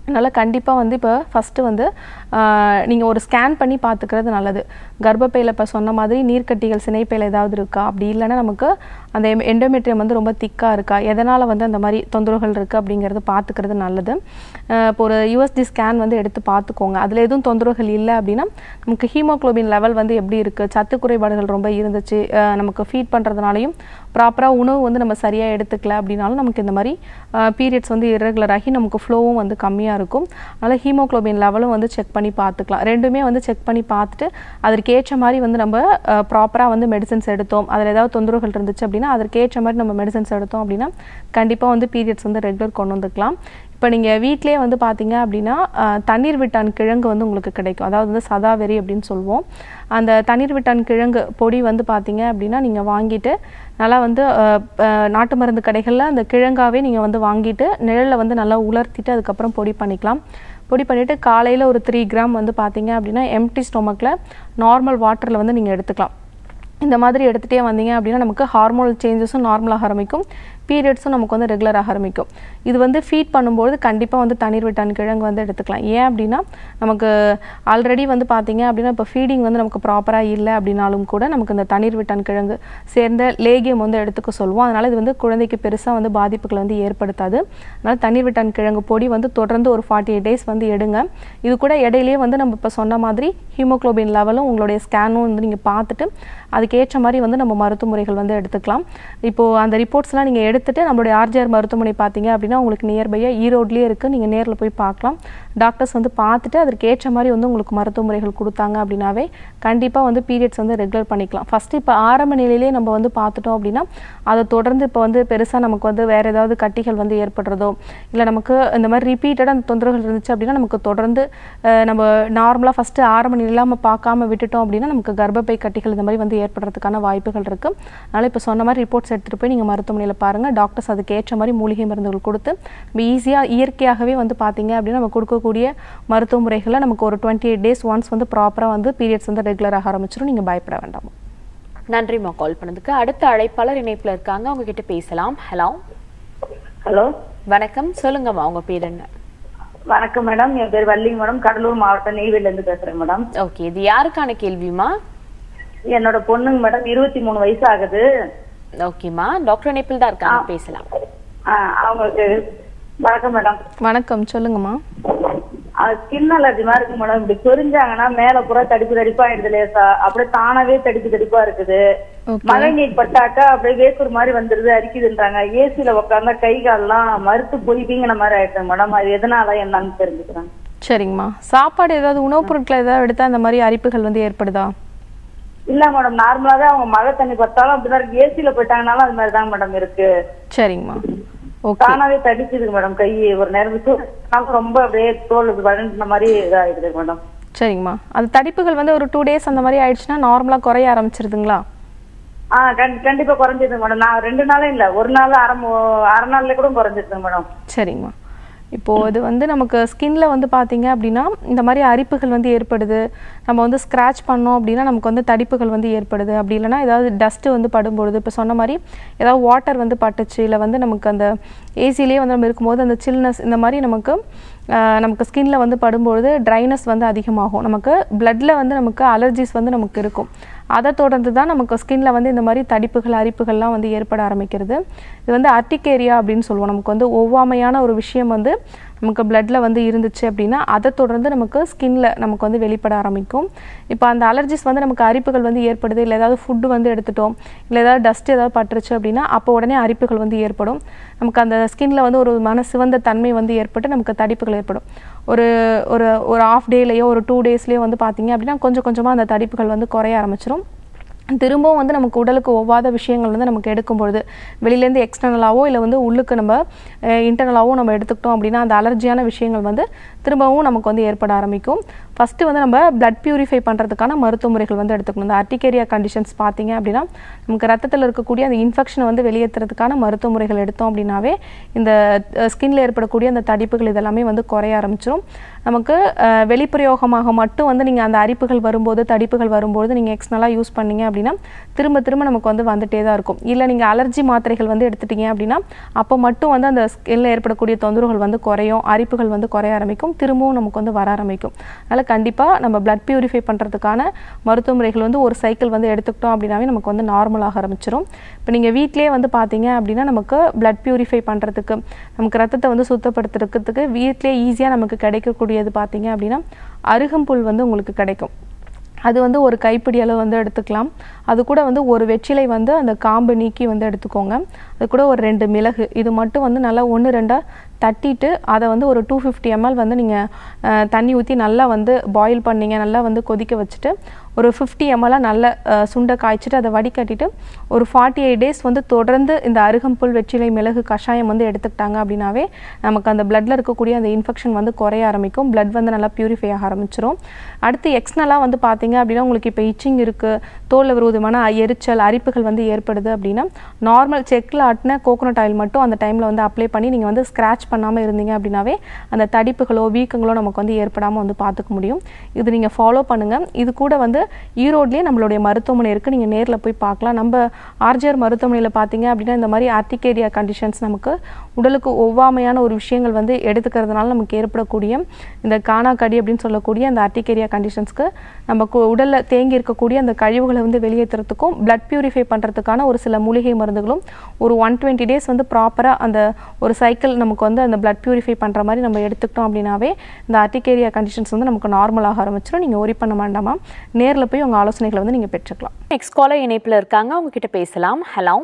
அதனால் கண்டிப்பாக வந்து இப்போ ஃபஸ்ட்டு வந்து நீங்கள் ஒரு ஸ்கேன் பண்ணி பார்த்துக்கிறது நல்லது கர்ப்பப்பையில் இப்போ சொன்ன மாதிரி நீர்க்கட்டிகள் சினைப்பையில் ஏதாவது இருக்கா அப்படி இல்லைன்னா நமக்கு அந்த எண்டோமெட்ரியம் வந்து ரொம்ப திக்காக இருக்கா எதனால் வந்து அந்த மாதிரி தொந்தரவுகள் இருக்குது அப்படிங்கிறது பார்த்துக்கிறது நல்லது அஹ் இப்போ ஒரு யூஎஸ்டி ஸ்கேன் வந்து எடுத்து பார்த்துக்கோங்க அதில் எதுவும் தொந்தரவுகள் இல்லை அப்படின்னா நமக்கு ஹீமோக்ளோபின் லெவல் வந்து எப்படி இருக்குது சத்து குறைபாடுகள் ரொம்ப இருந்துச்சு அஹ் நமக்கு ஃபீட் பண்ணுறதுனாலையும் ப்ராப்பராக உணவு வந்து நம்ம சரியாக எடுத்துக்கல அப்படின்னாலும் நமக்கு இந்த மாதிரி பீரியட்ஸ் வந்து irregular ஆகி நமக்கு ஃப்ளோவும் வந்து கம்மியாக இருக்கும் அதனால் ஹீமோக்ளோபின் லெவலும் வந்து செக் பண்ணி பார்த்துக்கலாம் ரெண்டுமே வந்து செக் பண்ணி பார்த்துட்டு அதற்கு ஏற்ற மாதிரி வந்து நம்ம ப்ராப்பராக வந்து மெடிசன்ஸ் எடுத்தோம் அதில் ஏதாவது தொந்தரவுகள் இருந்துச்சு அப்படின்னா அதற்கு ஏற்ற மாதிரி நம்ம மெடிசன்ஸ் எடுத்தோம் அப்படின்னா கண்டிப்பாக வந்து பீரியட்ஸ் வந்து ரெகுலர் கொண்டு வந்துக்கலாம் இப்போ நீங்கள் வீட்டிலே வந்து பார்த்தீங்க அப்படின்னா அஹ், தண்ணீர் விட்டான் கிழங்கு வந்து உங்களுக்கு கிடைக்கும் அதாவது வந்து சதாவெரி அப்படின்னு சொல்லுவோம் அந்த தண்ணீர் விட்டான் கிழங்கு பொடி வந்து பார்த்தீங்க அப்படின்னா நீங்கள் வாங்கிட்டு நல்லா வந்து அஹ், அஹ், நாட்டு மருந்து கடைகளில் அந்த கிழங்காவே நீங்கள் வந்து வாங்கிட்டு நிழலில் வந்து நல்லா உலர்த்திட்டு அதுக்கப்புறம் பொடி பண்ணிக்கலாம் பொடி பண்ணிவிட்டு காலையில் ஒரு த்ரீ கிராம் வந்து பார்த்தீங்க அப்படின்னா எம்டி ஸ்டொமக்கில் நார்மல் வாட்டரில் வந்து நீங்கள் எடுத்துக்கலாம் இந்த மாதிரி எடுத்துகிட்டே வந்தீங்க அப்படின்னா நமக்கு ஹார்மோனல் சேஞ்சஸும் நார்மலாக ஆரம்பிக்கும் பீரியட்ஸும் நமக்கு வந்து ரெகுலராக ஆரம்பிக்கும் இது வந்து ஃபீட் பண்ணும்போது கண்டிப்பாக வந்து தண்ணீர் விட்டான் கிழங்கு வந்து எடுத்துக்கலாம் ஏன் அப்படின்னா நமக்கு ஆல்ரெடி வந்து பார்த்தீங்க அப்படின்னா இப்போ ஃபீடிங் வந்து நமக்கு ப்ராப்பராக இல்லை அப்படின்னாலும் கூட நமக்கு இந்த தண்ணீர் விட்டான் கிழங்கு சேர்ந்த லேகியம் வந்து எடுத்துக்க சொல்லுவோம் அதனால் இது வந்து குழந்தைக்கு பெருசாக வந்து பாதிப்புகளை வந்து ஏற்படுத்தாது அதனால் தண்ணீர் விட்டான் கிழங்கு பொடி வந்து தொடர்ந்து ஒரு ஃபார்ட்டி எயிட் டேஸ் வந்து எடுங்க இது கூட இடையிலேயே வந்து நம்ம இப்போ சொன்ன மாதிரி ஹீமோக்ளோபின் லெவலும் உங்களுடைய ஸ்கேனும் வந்து நீங்கள் பார்த்துட்டு அதுக்கேற்ற மாதிரி வந்து நம்ம மருத்துவ முறைகள் வந்து எடுத்துக்கலாம் இப்போது அந்த ரிப்போர்ட்ஸ்லாம் நீங்கள் எடுத்துட்டு நம்மளுடைய ஆர்ஜிஆர் மருத்துவமனை பார்த்தீங்க அப்படின்னா உங்களுக்கு நியர்பையாக ஈரோட்லேயே இருக்குது நீங்கள் நேரில் போய் பார்க்கலாம் டாக்டர்ஸ் வந்து பார்த்துட்டு அதற்கு ஏற்ற மாதிரி வந்து உங்களுக்கு மருத்துவ முறைகள் கொடுத்தாங்க அப்படின்னாவே கண்டிப்பாக வந்து பீரியட்ஸ் வந்து ரெகுலர் பண்ணிக்கலாம் ஃபஸ்ட்டு இப்போ ஆரம்ப நிலையிலே நம்ம வந்து பார்த்துட்டோம் அப்படின்னா அதை தொடர்ந்து இப்போ வந்து பெருசாக நமக்கு வந்து வேறு ஏதாவது கட்டிகள் வந்து ஏற்படுறதோ இல்லை நமக்கு இந்த மாதிரி ரிப்பீட்டடாக அந்த தொந்தரவுகள் இருந்துச்சு அப்படின்னா நமக்கு தொடர்ந்து அஹ், நம்ம நார்மலாக ஃபஸ்ட்டு ஆரம்ப நிலையில் நம்ம பார்க்காம விட்டுட்டோம் அப்படின்னா நமக்கு கர்ப்பப்பை கட்டிகள் இந்த மாதிரி வந்து ஏற்படுறதுக்கான வாய்ப்புகள் இருக்குது அதனால் இப்போ சொன்ன மாதிரி ரிப்போர்ட்ஸ் எடுத்துகிட்டு போய் நீங்கள் மருத்துவமனையில் பாருங்கள் டாக்டர்ஸ் அதுக்கு ஏற்ற மாதிரி மூலிகை மருந்துகள் கொடுத்து நம்ம ஈஸியாக இயற்கையாகவே வந்து பார்த்தீங்க அப்படின்னா நம்ம கொடுக்கக்கூடிய மருத்துவ முறைகளை நமக்கு ஒரு டுவெண்ட்டி எயிட் டேஸ் ஒன்ஸ் வந்து ப்ராப்பராக வந்து பீரியட்ஸ் வந்து ரெகுலராக ஆரம்பிச்சிடும் நீங்கள் பயப்பட வேண்டாம் நன்றிம்மா கால் பண்ணதுக்கு அடுத்த அழைப்பாளர் இணைப்புல இருக்காங்க அவங்க கிட்ட பேசலாம் ஹலோ ஹலோ வணக்கம் சொல்லுங்கம்மா உங்க பேர் என்ன வணக்கம் மேடம் என் பேர் வள்ளிங்க மேடம் கடலூர் மாவட்டம் நெய்வேலில இருந்து பேசுறேன் மேடம் ஓகே இது யாருக்கான கேள்விமா என்னோட பொண்ணுங்க மேடம் இருபத்தி மூணு வயசு ஆகுது ஓகேம்மா டாக்டர் இணைப்பில் தான் இருக்காங்க பேசலாம் ஆ, அவங்களுக்கு வணக்கம் மேடம் வணக்கம் சொல்லுங்கம்மா ஸ்கின் அலர்ஜி மாதிரி இருக்கு மேடம் இப்படி சொரிஞ்சாங்கன்னா மேல பூரா தடிப்பு தடிப்பா ஆயிடுது லேசா அப்படியே தானாவே தடிப்பு தடிப்பா இருக்குது Okay. மழை நீர் பட்டாக்கா அப்படியே வேக்கூர் மாதிரி வந்துருது அரிக்குதுன்றாங்க ஏசில உட்காந்தா கை கால்லாம் மறுத்து போய் வீங்கின மாதிரி ஆயிடுது மேடம் அது எதனால என்னன்னு தெரிஞ்சுக்கிறேன் சரிங்கம்மா சாப்பாடு ஏதாவது உணவுப் பொருட்கள் ஏதாவது எடுத்தால் அந்த மாதிரி அரிப்புகள் வந்து ஏற்படுதா இல்ல மேடம் நார்மலா தான் அவங்க மழை தண்ணி பட்டாலும் அப்படிதான் இருக்கு ஏசில போயிட்டாங்கனாலும் அது மாதிரி தான் மேடம் இருக்கு சரிங்கம்மா ஓகே தானாவே தடிச்சுது மேடம் கை ஒரு நேரம் விட்டு நாளும் ரொம்ப அப்படியே தோல் வறண்ட மாதிரி இதாயிடுது மேடம் சரிங்கம்மா அது தடிப்புகள் வந்து ஒரு டூ டேஸ் அந்த மாதிரி ஆயிடுச்சுன்னா நார்மலாக குறைய ஆரம்பிச்சிருதுங்களா ஆ கண்டி- கண்டிப்பா குறைஞ்சிது மேடம் நான் ரெண்டு நாளும் இல்ல ஒரு நாள் அரை மு- அரை நாள்ல கூட குறைஞ்சிருது மேடம் சரிங்கம்மா இப்போது இது வந்து நமக்கு ஸ்கின்ல வந்து பார்த்தீங்க அப்படின்னா இந்த மாதிரி அரிப்புகள் வந்து ஏற்படுது நம்ம வந்து ஸ்க்ராட்ச் பண்ணோம் அப்படின்னா நமக்கு வந்து தடிப்புகள் வந்து ஏற்படுது அப்படி இல்லைன்னா ஏதாவது டஸ்ட்டு வந்து படும்பொழுது இப்போ சொன்ன மாதிரி ஏதாவது வாட்டர் வந்து பட்டுச்சு இல்லை வந்து நமக்கு அந்த ஏசிலேயே வந்து நம்ம இருக்கும்போது அந்த சில்னஸ் இந்த மாதிரி நமக்கு ஆஹ், நமக்கு ஸ்கின்ல வந்து படும்பொழுது ட்ரைனஸ் வந்து அதிகமாகும் நமக்கு பிளட்ல வந்து நமக்கு அலர்ஜிஸ் வந்து நமக்கு இருக்கும் அதை தொடர்ந்து தான் நமக்கு ஸ்கின்ல வந்து இந்த மாதிரி தடிப்புகள் அரிப்புகள்லாம் வந்து ஏற்பட ஆரம்பிக்கிறது இது வந்து அர்டிகேரியா அப்படின்னு சொல்லுவோம் நமக்கு வந்து ஒவ்வாமையான ஒரு விஷயம் வந்து நமக்கு பிளட்ல வந்து இருந்துச்சு அப்படின்னா அதை தொடர்ந்து நமக்கு ஸ்கின்ல நமக்கு வந்து வெளிப்பட ஆரம்பிக்கும் இப்போ அந்த அலர்ஜிஸ் வந்து நமக்கு அரிப்புகள் வந்து ஏற்படுது இல்லை ஏதாவது ஃபுட்டு வந்து எடுத்துட்டோம் இல்லை ஏதாவது டஸ்ட் ஏதாவது பட்டுருச்சு அப்படின்னா அப்போ உடனே அரிப்புகள் வந்து ஏற்படும் நமக்கு அந்த ஸ்கின்ல வந்து ஒரு மன சிவந்த தன்மை வந்து ஏற்பட்டு நமக்கு தடிப்புகள் ஏற்படும் ஒரு ஒரு ஒரு ஆஃப் டேலையோ ஒரு டூ டேஸ்லேயோ வந்து பார்த்தீங்க அப்படின்னா கொஞ்சம் கொஞ்சமாக அந்த தடிப்புகள் வந்து குறைய ஆரம்பிச்சிடும் திரும்பவும் வந்து நமக்கு உடலுக்கு ஒவ்வாத விஷயங்கள் வந்து நமக்கு எடுக்கும் பொழுது வெளியிலேருந்து எக்ஸ்டர்னலாவோ இல்லை வந்து உள்ளுக்கு நம்ம இன்டர்னலாவோ நம்ம எடுத்துக்கிட்டோம் அப்படின்னா அந்த அலர்ஜியான விஷயங்கள் வந்து திரும்பவும் நமக்கு வந்து ஏற்பட ஆரம்பிக்கும் ஃபஸ்ட்டு வந்து நம்ம பிளட் பியூரிஃபை பண்ணுறதுக்கான மருத்துவ முறைகள் வந்து எடுத்துக்கணும் இந்த அர்டிகேரியா கண்டிஷன்ஸ் பார்த்தீங்க அப்படின்னா நமக்கு ரத்தத்தில் இருக்கக்கூடிய அந்த இன்ஃபெக்ஷனை வந்து வெளியேற்றுறதுக்கான மருத்துவ முறைகள் எடுத்தோம் அப்படின்னாவே இந்த ஸ்கின்ல ஏற்படக்கூடிய அந்த தடிப்புகள் இதெல்லாமே வந்து குறைய ஆரம்பிச்சிடும் நமக்கு அஹ், வெளிப்பிரயோகமாக மட்டும் வந்து நீங்கள் அந்த அரிப்புகள் வரும்போது தடிப்புகள் வரும்போது நீங்கள் எக்ஸ்னலாக யூஸ் பண்ணீங்க அப்படின்னா திரும்ப திரும்ப நமக்கு வந்து வந்துட்டே தான் இருக்கும் இல்லை நீங்கள் அலர்ஜி மாத்திரைகள் வந்து எடுத்துட்டீங்க அப்படின்னா அப்போ மட்டும் வந்து அந்த ஸ்கின்ல ஏற்படக்கூடிய தொந்தரவுகள் வந்து குறையும் அரிப்புகள் வந்து குறைய ஆரம்பிக்கும் திரும்பவும் நமக்கு வந்து வர ஆரம்பிக்கும் அதனால் கண்டிப்பாக நம்ம பிளட் பியூரிஃபை பண்ணுறதுக்கான மருத்துவ முறைகள் வந்து ஒரு சைக்கிள் வந்து எடுத்துக்கிட்டோம் அப்படின்னாவே நமக்கு வந்து நார்மலாக ஆரம்பிச்சிரும் இப்போ நீங்கள் வீட்டிலேயே வந்து பார்த்தீங்க அப்படின்னா நமக்கு பிளட் பியூரிஃபை பண்ணுறதுக்கு நமக்கு ரத்தத்தை வந்து சுத்தப்படுத்துறதுக்கு வீட்டிலேயே ஈஸியாக நமக்கு கிடைக்கக்கூடியது பார்த்தீங்க அப்படின்னா அருகம்புல் வந்து உங்களுக்கு கிடைக்கும் அது வந்து ஒரு கைப்பிடி அளவு வந்து எடுத்துக்கலாம் அது கூட வந்து ஒரு வெற்றிலை வந்து அந்த காம்பு நீக்கி வந்து எடுத்துக்கோங்க அது கூட ஒரு ரெண்டு மிளகு இது மட்டும் வந்து நல்லா ஒன்று ரெண்டாக தட்டிட்டு அதை வந்து ஒரு டூ ஃபிஃப்டி எம்எல் வந்து நீங்கள் தண்ணி ஊற்றி நல்லா வந்து பாயில் பண்ணீங்க நல்லா வந்து கொதிக்க வச்சுட்டு ஒரு ஃபிஃப்டி எம்எல்லாக நல்ல அஹ், சுண்டை காய்ச்சிட்டு அதை வடிகட்டிட்டு ஒரு ஃபார்ட்டி எயிட் டேஸ் வந்து தொடர்ந்து இந்த அருகம்புல் வெற்றிலை மிளகு கஷாயம் வந்து எடுத்துக்கிட்டாங்க அப்படின்னாவே நமக்கு அந்த பிளட்டில் இருக்கக்கூடிய அந்த இன்ஃபெக்ஷன் வந்து குறைய ஆரம்பிக்கும் blood வந்து நல்லா பியூரிஃபை ஆக ஆரம்பிச்சிரும் அடுத்து எக்ஸ்னலாக வந்து பார்த்தீங்க அப்படின்னா உங்களுக்கு இப்போ இச்சிங் இருக்குது தோலில் விரோதமான எரிச்சல் அரிப்புகள் வந்து ஏற்படுது அப்படின்னா நார்மல் செக்கில் ஆட்டின கோகோனட் ஆயில் மட்டும் அந்த டைமில் வந்து அப்ளை பண்ணி நீங்கள் வந்து ஸ்க்ராட்ச் பண்ணாமல் இருந்தீங்க அப்படின்னாவே அந்த தடிப்புகளோ வீக்கங்களோ நமக்கு வந்து ஏற்படாமல் வந்து பார்த்துக்க முடியும் இது நீங்கள் ஃபாலோ பண்ணுங்கள் இது கூட வந்து ஈரோட்லேயே நம்மளுடைய மருத்துவமனை இருக்குது நீங்கள் நேரில் போய் பார்க்கலாம் நம்ம ஆர்ஜிஆர் மருத்துவமனையில் பார்த்தீங்க அப்படின்னா இந்த மாதிரி ஆர்டிகேரியா கண்டிஷன்ஸ் நமக்கு உடலுக்கு ஒவ்வாமையான ஒரு விஷயங்கள் வந்து எடுத்துக்கிறதுனால நமக்கு ஏற்படக்கூடிய இந்த காணாக்கடி அப்படின்னு சொல்லக்கூடிய அந்த ஆர்டிகேரியா கண்டிஷன்ஸ்க்கு நம்ம உடலில் தேங்கி இருக்கக்கூடிய அந்த கழிவுகளை வந்து வெளியேற்றுறதுக்கும் பிளட் பியூரிஃபை பண்ணுறதுக்கான ஒரு சில மூலிகை மருந்துகளும் ஒரு ஒன் டுவெண்ட்டி டேஸ் வந்து ப்ராப்பராக அந்த ஒரு சைக்கிள் நமக்கு வந்து அந்த பிளட் பியூரிஃபை பண்ணுற மாதிரி நம்ம எடுத்துக்கிட்டோம் அப்படின்னாவே இந்த ஆர்டிகேரியா கண்டிஷன்ஸ் வந்து நமக்கு நார்மலாக ஆரம்பிச்சிடும் நீங்கள் ஒரி பண்ண வேண்டாமா நேரில் போய் உங்கள் ஆலோசனைகளை வந்து நீங்கள் பெற்றுக்கலாம் நெக்ஸ்ட் காலர் இணைப்புல இருக்காங்க அவங்க கிட்ட பேசலாம் ஹலோ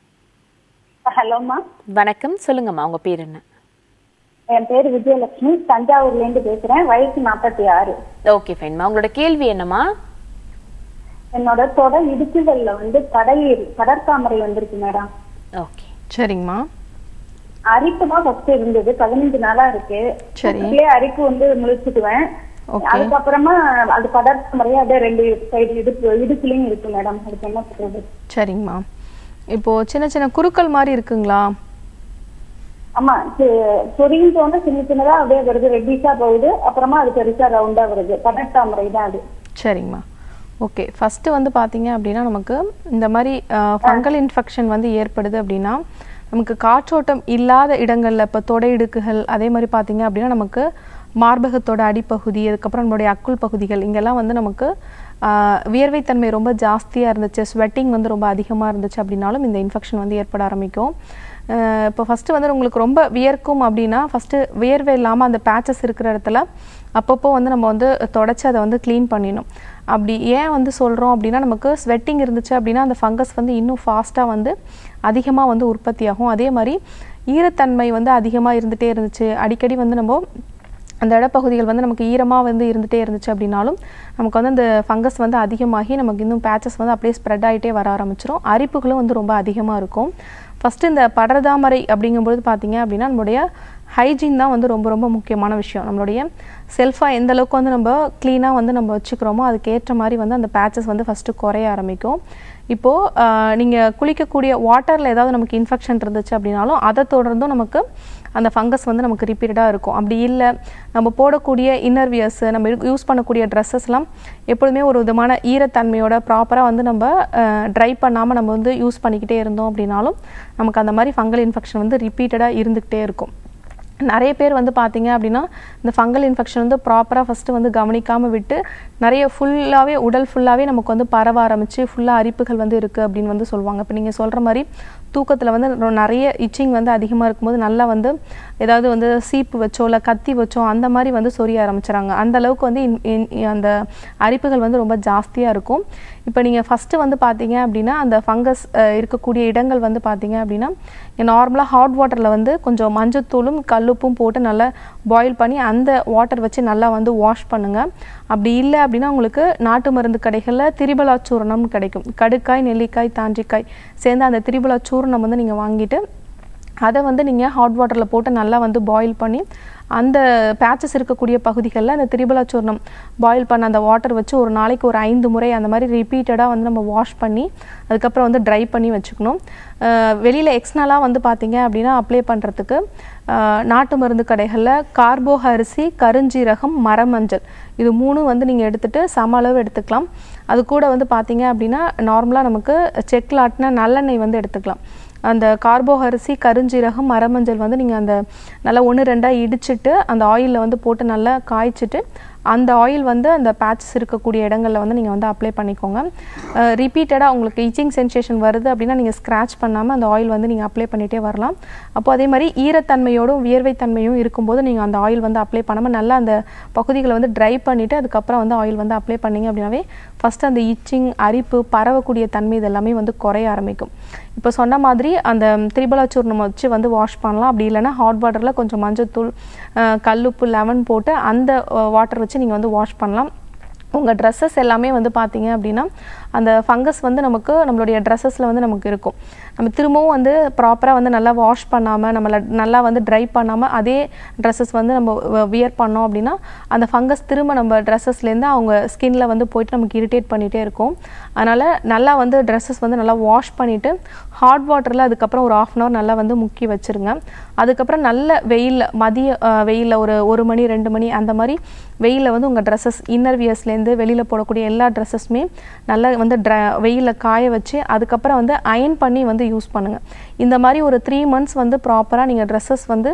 ஹலோம்மா வணக்கம் சொல்லுங்கம்மா உங்க பேர் என்ன என் பேர் விஜயலட்சுமி தஞ்சாவூர்ல இருந்து பேசுறேன் வயசு நாற்பத்தி ஆறு ஓகே ஃபைன்மா உங்களோட கேள்வி என்னம்மா என்னோட தொடை இடுக்குகள்ல வந்து கடல் கடற்காமரை வந்திருக்கு மேடம் ஓகே சரிங்கம்மா அரிப்பு தான் ஃபர்ஸ்ட் இருந்தது பதினஞ்சு நாளா இருக்கு சரி. வீட்லயே அரிப்பு வந்து முழிச்சுக்குவேன் Okay. அதுக்கப்புறமா அது கடற்காமரையே அப்படியே ரெண்டு சைடு இடுப்பு இடுப்புலயும் இருக்கு மேடம் அதுக்கு என்ன சொல்றது சரிங்கம்மா இப்போது சின்ன சின்ன குருக்கள் மாதிரி இருக்குங்களா ஆமா சொரியும் தோண்ட சின்ன சின்னதா அப்படியே வருது ரெட்டிஷா போகுது அப்புறமா அது பெருசா ரவுண்டா வருது கடற்காமரை தான் அது சரிங்கம்மா ஓகே ஃபஸ்ட்டு வந்து பார்த்தீங்க அப்படின்னா நமக்கு இந்த மாதிரி ஃபங்கல் இன்ஃபெக்ஷன் வந்து ஏற்படுது அப்படின்னா நமக்கு காற்றோட்டம் இல்லாத இடங்களில் இப்போ தொடை இடுக்குகள் அதே மாதிரி பார்த்தீங்க அப்படின்னா நமக்கு மார்பகத்தோட அடிப்பகுதி அதுக்கப்புறம் நம்மளுடைய அக்குள் பகுதிகள் இங்கெல்லாம் வந்து நமக்கு ஆஹ், வியர்வைத்தன்மை ரொம்ப ஜாஸ்தியாக இருந்துச்சு ஸ்வெட்டிங் வந்து ரொம்ப அதிகமாக இருந்துச்சு அப்படின்னாலும் இந்த இன்ஃபெக்ஷன் வந்து ஏற்பட ஆரம்பிக்கும் அஹ் இப்போ ஃபஸ்ட்டு வந்து உங்களுக்கு ரொம்ப வியர்க்கும் அப்படின்னா ஃபஸ்ட்டு வியர்வை இல்லாமல் அந்த பேச்சஸ் இருக்கிற இடத்துல அப்பப்போ வந்து நம்ம வந்து தொடச்சி அதை வந்து க்ளீன் பண்ணிடணும் அப்படி ஏன் வந்து சொல்கிறோம் அப்படின்னா நமக்கு ஸ்வெட்டிங் இருந்துச்சு அப்படின்னா அந்த ஃபங்கஸ் வந்து இன்னும் ஃபாஸ்ட்டாக வந்து அதிகமாக வந்து உற்பத்தி ஆகும் அதே மாதிரி ஈரத்தன்மை வந்து அதிகமாக இருந்துகிட்டே இருந்துச்சு அடிக்கடி வந்து நம்ம அந்த இடப்பகுதிகள் வந்து நமக்கு ஈரமாக வந்து இருந்துகிட்டே இருந்துச்சு அப்படின்னாலும் நமக்கு வந்து அந்த ஃபங்கஸ் வந்து அதிகமாகி நமக்கு இன்னும் பேச்சஸ் வந்து அப்படியே ஸ்ப்ரெட் ஆகிட்டே வர ஆரம்பிச்சிரும் அரிப்புகளும் வந்து ரொம்ப அதிகமாக இருக்கும் ஃபஸ்ட்டு இந்த படர்தாமரை அப்படிங்கும்போது பார்த்தீங்க அப்படின்னா நம்மளுடைய ஹைஜீன் தான் வந்து ரொம்ப ரொம்ப முக்கியமான விஷயம் நம்மளுடைய செல்ஃபாக எந்த அளவுக்கு வந்து நம்ம க்ளீனாக வந்து நம்ம வச்சுக்கிறோமோ அதுக்கேற்ற மாதிரி வந்து அந்த பேச்சஸ் வந்து ஃபஸ்ட்டு குறைய ஆரம்பிக்கும் இப்போது நீங்கள் குளிக்கக்கூடிய வாட்டரில் ஏதாவது நமக்கு இன்ஃபெக்ஷன் இருந்துச்சு அப்படின்னாலும் அதை தொடர்ந்தும் நமக்கு அந்த ஃபங்கஸ் வந்து நமக்கு ரிப்பீட்டடாக இருக்கும் அப்படி இல்லை நம்ம போடக்கூடிய இன்னர் வியர்ஸ் நம்ம யூஸ் பண்ணக்கூடிய ட்ரெஸ்ஸஸ்லாம் எப்பொழுதுமே ஒரு விதமான ஈரத்தன்மையோட ப்ராப்பராக வந்து நம்ம ட்ரை பண்ணாமல் நம்ம வந்து யூஸ் பண்ணிக்கிட்டே இருந்தோம் அப்படின்னாலும் நமக்கு அந்த மாதிரி ஃபங்கல் இன்ஃபெக்ஷன் வந்து ரிப்பீட்டடாக இருந்துக்கிட்டே இருக்கும் நிறைய பேர் வந்து பார்த்தீங்க அப்படின்னா இந்த ஃபங்கல் இன்ஃபெக்ஷன் வந்து ப்ராப்பராக ஃபஸ்ட்டு வந்து கவனிக்காமல் விட்டு நிறைய ஃபுல்லாகவே உடல் ஃபுல்லாகவே நமக்கு வந்து பரவ ஆரம்பிச்சு ஃபுல்லாக அரிப்புகள் வந்து இருக்குது அப்படின்னு வந்து சொல்லுவாங்க இப்போ நீங்கள் சொல்கிற மாதிரி தூக்கத்தில் வந்து ரொ- நிறைய இச்சிங் வந்து அதிகமாக இருக்கும்போது நல்லா வந்து ஏதாவது வந்து சீப்பு வச்சோ இல்லை கத்தி வச்சோ அந்த மாதிரி வந்து சொரிய ஆரம்பிச்சிடுறாங்க அந்த அளவுக்கு வந்து இன்- இன்- அந்த அரிப்புகள் வந்து ரொம்ப ஜாஸ்தியாக இருக்கும் இப்போ நீங்கள் ஃபஸ்ட்டு வந்து பார்த்தீங்க அப்படின்னா அந்த ஃபங்கஸ் இருக்கக்கூடிய இடங்கள் வந்து பார்த்தீங்க அப்படின்னா நார்மலாக ஹாட் வாட்டரில் வந்து கொஞ்சம் மஞ்சத்தூளும் கல்லுப்பும் போட்டு நல்லா பாயில் பண்ணி அந்த வாட்டர் வச்சு நல்லா வந்து வாஷ் பண்ணுங்கள் அப்படி இல்லை அப்படின்னா உங்களுக்கு நாட்டு மருந்து கடைகளில் திரிபலா சூரணம்னு கிடைக்கும் கடுக்காய் நெல்லிக்காய் தாண்டிக்காய் சேர்ந்து அந்த திரிபலா சூரணம் வந்து நீங்கள் வாங்கிட்டு அதை வந்து நீங்கள் ஹாட் வாட்டரில் போட்டு நல்லா வந்து பாயில் பண்ணி அந்த பேச்சஸ் இருக்கக்கூடிய பகுதிகளில் அந்த திரிபலாச்சூர்ணம் பாயில் பண்ண அந்த வாட்டர் வச்சு ஒரு நாளைக்கு ஒரு ஐந்து முறை அந்த மாதிரி ரிப்பீட்டடாக வந்து நம்ம வாஷ் பண்ணி அதுக்கப்புறம் வந்து ட்ரை பண்ணி வச்சுக்கணும் வெளியில் எக்ஸ்னலாக வந்து பார்த்தீங்க அப்படின்னா அப்ளை பண்ணுறதுக்கு நாட்டு மருந்து கடைகளில் கார்போ அரிசி கருஞ்சீரகம் மரமஞ்சள் இது மூணும் வந்து நீங்கள் எடுத்துகிட்டு சம அளவு எடுத்துக்கலாம் அது கூட வந்து பார்த்தீங்க அப்படின்னா நார்மலாக நமக்கு செக்கில் ஆட்டின நல்லெண்ணெய் வந்து எடுத்துக்கலாம் அந்த கார்போ அரிசி கருஞ்சீரகம் மரமஞ்சள் வந்து நீங்கள் அந்த நல்லா ஒன்று ரெண்டாக இடிச்சிட்டு அந்த ஆயிலில் வந்து போட்டு நல்லா காய்ச்சிட்டு அந்த ஆயில் வந்து அந்த பேட்சஸ் இருக்கக்கூடிய இடங்களில் வந்து நீங்கள் வந்து அப்ளை பண்ணிக்கோங்க ரிப்பீட்டடாக உங்களுக்கு இச்சிங் சென்சேஷன் வருது அப்படின்னா நீங்கள் ஸ்க்ராட்ச் பண்ணாமல் அந்த ஆயில் வந்து நீங்கள் அப்ளை பண்ணிகிட்டே வரலாம் அப்போ அதே மாதிரி ஈரத்தன்மையோடும் வியர்வைத்தன்மையும் இருக்கும்போது நீங்கள் அந்த ஆயில் வந்து அப்ளை பண்ணாமல் நல்லா அந்த பகுதிகளை வந்து ட்ரை பண்ணிவிட்டு அதுக்கப்புறம் வந்து ஆயில் வந்து அப்ளை பண்ணிங்க அப்படின்னாவே ஃபஸ்ட்டு அந்த இச்சிங் அரிப்பு பரவக்கூடிய தன்மை இது எல்லாமே வந்து குறைய ஆரம்பிக்கும் இப்போ சொன்ன மாதிரி அந்த திரிபலாச்சூர்ணம் வச்சு வந்து வாஷ் பண்ணலாம் அப்படி இல்லைன்னா ஹாட் வாட்டரில் கொஞ்சம் மஞ்சத்தூள் கல்லுப்பு லெமன் போட்டு அந்த வாட்டர் வச்சு நீங்கள் வந்து வாஷ் பண்ணலாம் உங்கள் ட்ரெஸ்ஸஸ் எல்லாமே வந்து பார்த்தீங்க அப்படின்னா அந்த ஃபங்கஸ் வந்து நமக்கு நம்மளுடைய ட்ரெஸ்ஸஸில் வந்து நமக்கு இருக்கும் நம்ம திரும்பவும் வந்து ப்ராப்பராக வந்து நல்லா வாஷ் பண்ணாமல் நம்மளை நல்லா வந்து ட்ரை பண்ணாமல் அதே ட்ரெஸ்ஸஸ் வந்து நம்ம வியர் பண்ணோம் அப்படின்னா அந்த ஃபங்கஸ் திரும்ப நம்ம ட்ரெஸ்ஸஸ்லேருந்து அவங்க ஸ்கின்ல வந்து போயிட்டு நமக்கு இரிட்டேட் பண்ணிகிட்டே இருக்கும் அதனால் நல்லா வந்து ட்ரெஸ்ஸஸ் வந்து நல்லா வாஷ் பண்ணிவிட்டு ஹாட் வாட்டரில் அதுக்கப்புறம் ஒரு ஆஃப் அன் ஹவர் நல்லா வந்து முக்கி வச்சுருங்க அதுக்கப்புறம் நல்ல வெயிலில் மதிய வெயிலில் ஒரு ஒரு மணி ரெண்டு மணி அந்த மாதிரி வெயிலில் வந்து உங்கள் ட்ரெஸ்ஸஸ் இன்னர் வியர்ஸ்லேருந்து வெளியில் போடக்கூடிய எல்லா ட்ரெஸ்ஸஸுமே நல்லா வந்து ட்ர வெயிலில் காய வச்சு அதுக்கப்புறம் வந்து அயன் பண்ணி வந்து யூஸ் பண்ணுங்கள் இந்த மாதிரி ஒரு த்ரீ மந்த்ஸ் வந்து ப்ராப்பராக நீங்கள் ட்ரெஸ்ஸஸ் வந்து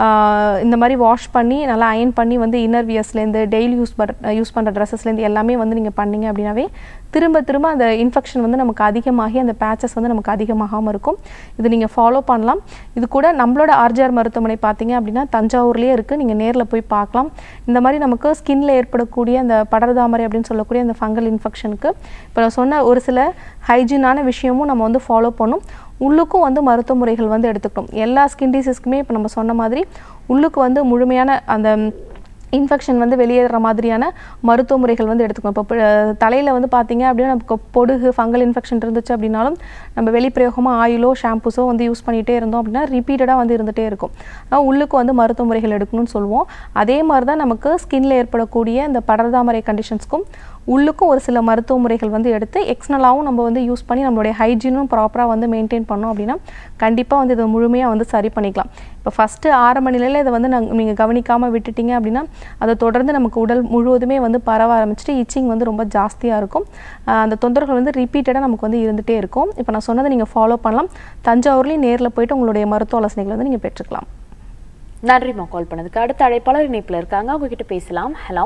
இந்த மாதிரி வாஷ் பண்ணி நல்லா அயன் பண்ணி வந்து இன்னர் வியர்ஸ்லேருந்து டெய்லி யூஸ் பண்ற யூஸ் பண்ணுற ட்ரெஸ்ஸஸ்லேருந்து எல்லாமே வந்து நீங்கள் பண்ணீங்க அப்படின்னாவே திரும்ப திரும்ப அந்த இன்ஃபெக்ஷன் வந்து நமக்கு அதிகமாகி அந்த பேச்சஸ் வந்து நமக்கு அதிகமாகாமல் இருக்கும் இது நீங்கள் ஃபாலோ பண்ணலாம் இது கூட நம்மளோட ஆர்ஜிஆர் மருத்துவமனை பார்த்தீங்க அப்படின்னா தஞ்சாவூர்லேயே இருக்குது நீங்கள் நேரில் போய் பார்க்கலாம் இந்த மாதிரி நமக்கு ஸ்கின்ல ஏற்படக்கூடிய அந்த படர்தாமரை அப்படின்னு சொல்லக்கூடிய அந்த ஃபங்கல் இன்ஃபெக்ஷனுக்கு இப்போ நான் சொன்ன ஒரு சில ஹைஜீனான விஷயமும் நம்ம வந்து ஃபாலோ பண்ணும் உள்ளுக்கும் வந்து மருத்துவ முறைகள் வந்து எடுத்துக்கணும் எல்லா ஸ்கின் டிசீஸ்க்குமே இப்போ நம்ம சொன்ன மாதிரி உள்ளுக்கு வந்து முழுமையான அந்த இன்ஃபெக்ஷன் வந்து வெளியேற மாதிரியான மருத்துவ முறைகள் வந்து எடுத்துக்கணும் இப்போ தலையில் வந்து பார்த்தீங்க அப்படின்னா நமக்கு பொடுகு ஃபங்கல் இன்ஃபெக்ஷன் இருந்துச்சு அப்படின்னாலும் நம்ம வெளிப்பிரயோகமாக ஆயிலோ ஷாம்பூஸோ வந்து யூஸ் பண்ணிகிட்டே இருந்தோம் அப்படின்னா ரிப்பீட்டடாக வந்து இருந்துகிட்டே இருக்கும் ஆனால் உள்ளுக்கு வந்து மருத்துவ முறைகள் எடுக்கணும்னு சொல்லுவோம் அதே மாதிரி தான் நமக்கு ஸ்கின்ல ஏற்படக்கூடிய இந்த படர்தாமரை கண்டிஷன்ஸ்க்கும் உள்ளுக்கும் ஒரு சில மருத்துவ முறைகள் வந்து எடுத்து எக்ஸ்னலாகவும் நம்ம வந்து யூஸ் பண்ணி நம்மளுடைய ஹைஜீனும் ப்ராப்பராக வந்து மெயின்டைன் பண்ணோம் அப்படின்னா கண்டிப்பாக வந்து இதை முழுமையாக வந்து சரி பண்ணிக்கலாம் இப்போ ஃபஸ்ட்டு ஆரம்ப நிலையில் இதை வந்து நாங்கள் நீங்கள் கவனிக்காமல் விட்டுட்டீங்க அப்படின்னா அதை தொடர்ந்து நமக்கு உடல் முழுவதுமே வந்து பரவ ஆரம்பிச்சிட்டு இச்சிங் வந்து ரொம்ப ஜாஸ்தியாக இருக்கும் அந்த தொந்தரவுகள் வந்து ரிப்பீட்டடாக நமக்கு வந்து இருந்துகிட்டே இருக்கும் இப்போ நான் சொன்னதை நீங்கள் ஃபாலோ பண்ணலாம் தஞ்சாவூர்லேயும் நேரில் போயிட்டு உங்களுடைய மருத்துவ ஆலோசனைகளை வந்து நீங்கள் பெற்றுக்கலாம் நன்றிம்மா கால் பண்ணதுக்கு அடுத்த அழைப்பாளர் இணைப்பில் இருக்காங்க உங்ககிட்ட பேசலாம் ஹலோ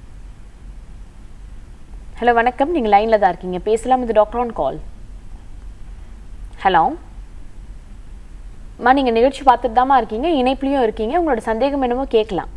ஹலோ வணக்கம் நீங்கள் லைனில் தான் இருக்கீங்க பேசலாம் இது டாக்டர் ஆன் கால் ஹலோ மா நீங்கள் நிகழ்ச்சி பார்த்துட்டு தாம்மா இருக்கீங்க இணைப்புலையும் இருக்கீங்க உங்களோட சந்தேகம் என்னமோ கேட்கலாம்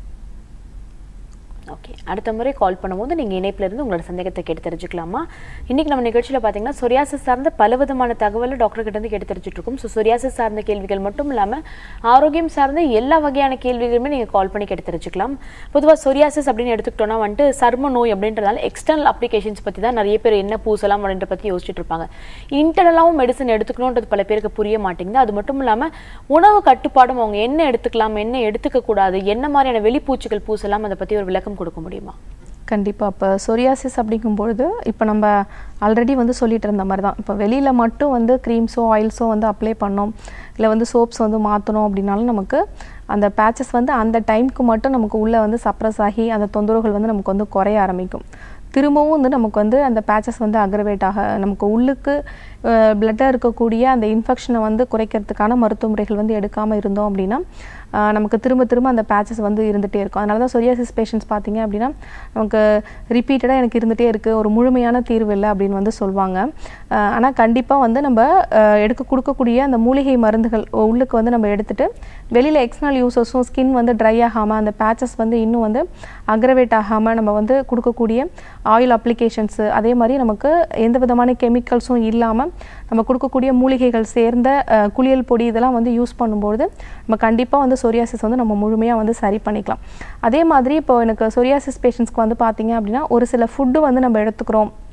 ஓகே அடுத்த முறை கால் பண்ணும்போது நீங்கள் இணைப்பில் இருந்து உங்களோட சந்தேகத்தை கேட்டு தெரிஞ்சுக்கலாமா இன்றைக்கி நம்ம நிகழ்ச்சியில் பார்த்தீங்கன்னா சொரியாசிஸ் சார்ந்த பல விதமான தகவலை டாக்டர் கிட்ட இருந்து கேட்டு தெரிஞ்சுட்டு இருக்கோம் ஸோ சொரியாசிஸ் சார்ந்த கேள்விகள் மட்டும் இல்லாமல் ஆரோக்கியம் சார்ந்த எல்லா வகையான கேள்விகளுமே நீங்கள் கால் பண்ணி கேட்டு தெரிஞ்சுக்கலாம் பொதுவாக சொரியாசிஸ் அப்படின்னு எடுத்துக்கிட்டோம்னா வந்துட்டு சர்ம நோய் அப்படின்றதால எக்ஸ்டர்னல் அப்ளிகேஷன்ஸ் பற்றி தான் நிறைய பேர் என்ன பூசலாம் அப்படின்ற பற்றி யோசிச்சுட்டு இருப்பாங்க இன்டர்னலாகவும் மெடிசன் எடுத்துக்கணுன்றது பல பேருக்கு புரிய மாட்டேங்குது அது மட்டும் இல்லாமல் உணவு கட்டுப்பாடும் அவங்க என்ன எடுத்துக்கலாம் என்ன எடுத்துக்க கூடாது என்ன மாதிரியான வெளிப்பூச்சிகள் பூசலாம் அதை பற்றி ஒரு விளக்கம் கொடுக்க முடியுமா கண்டிப்பாக இப்போ சொரியாசிஸ் அப்படிங்கும்பொழுது இப்போ நம்ம ஆல்ரெடி வந்து சொல்லிட்டு இருந்த மாதிரி தான் இப்போ வெளியில் மட்டும் வந்து க்ரீம்ஸோ ஆயில்ஸோ வந்து அப்ளை பண்ணோம் இல்லை வந்து சோப்ஸ் வந்து மாற்றணும் அப்படின்னாலும் நமக்கு அந்த பேச்சஸ் வந்து அந்த டைமுக்கு மட்டும் நமக்கு உள்ளே வந்து சப்ரஸ் ஆகி அந்த தொந்தரவுகள் வந்து நமக்கு வந்து குறைய ஆரம்பிக்கும் திரும்பவும் வந்து நமக்கு வந்து அந்த பேச்சஸ் வந்து அக்ரவேட் ஆக நமக்கு உள்ளுக்கு பிளட்டாக இருக்கக்கூடிய அந்த இன்ஃபெக்ஷனை வந்து குறைக்கிறதுக்கான மருத்துவ முறைகள் வந்து எடுக்காமல் இருந்தோம் அப்படின்னா நமக்கு திரும்ப திரும்ப அந்த பேச்சஸ் வந்து இருந்துகிட்டே இருக்கும் அதனால தான் சொரியாசிஸ் பேஷண்ட்ஸ் பார்த்தீங்க அப்படின்னா நமக்கு ரிப்பீட்டடாக எனக்கு இருந்துகிட்டே இருக்குது ஒரு முழுமையான தீர்வு இல்லை அப்படின்னு வந்து சொல்லுவாங்க ஆனால் கண்டிப்பாக வந்து நம்ம எடுக்க கொடுக்கக்கூடிய அந்த மூலிகை மருந்துகள் உள்ளுக்கு வந்து நம்ம எடுத்துகிட்டு வெளியில் எக்ஸ்டர்னல் யூசஸும் ஸ்கின் வந்து ட்ரை ஆகாமல் அந்த பேச்சஸ் வந்து இன்னும் வந்து அக்ரவேட் ஆகாமல் நம்ம வந்து கொடுக்கக்கூடிய ஆயில் அப்ளிகேஷன்ஸு அதே மாதிரி நமக்கு எந்த விதமான கெமிக்கல்ஸும் இல்லாமல் நம்ம கொடுக்கக்கூடிய மூலிகைகள் சேர்ந்த குளியல் பொடி இதெல்லாம் வந்து யூஸ் பண்ணும்போது நம்ம கண்டிப்பாக வந்து சொரியாசிஸ் வந்து நம்ம முழுமையாக வந்து சரி பண்ணிக்கலாம் அதே மாதிரி இப்போ எனக்கு சொரியாசிஸ் பேஷண்ட்ஸ்க்கு வந்து பார்த்தீங்க அப்படின்னா ஒரு சில ஃபுட்டு வந்து நம்ம எடுத்துக்கிறோம்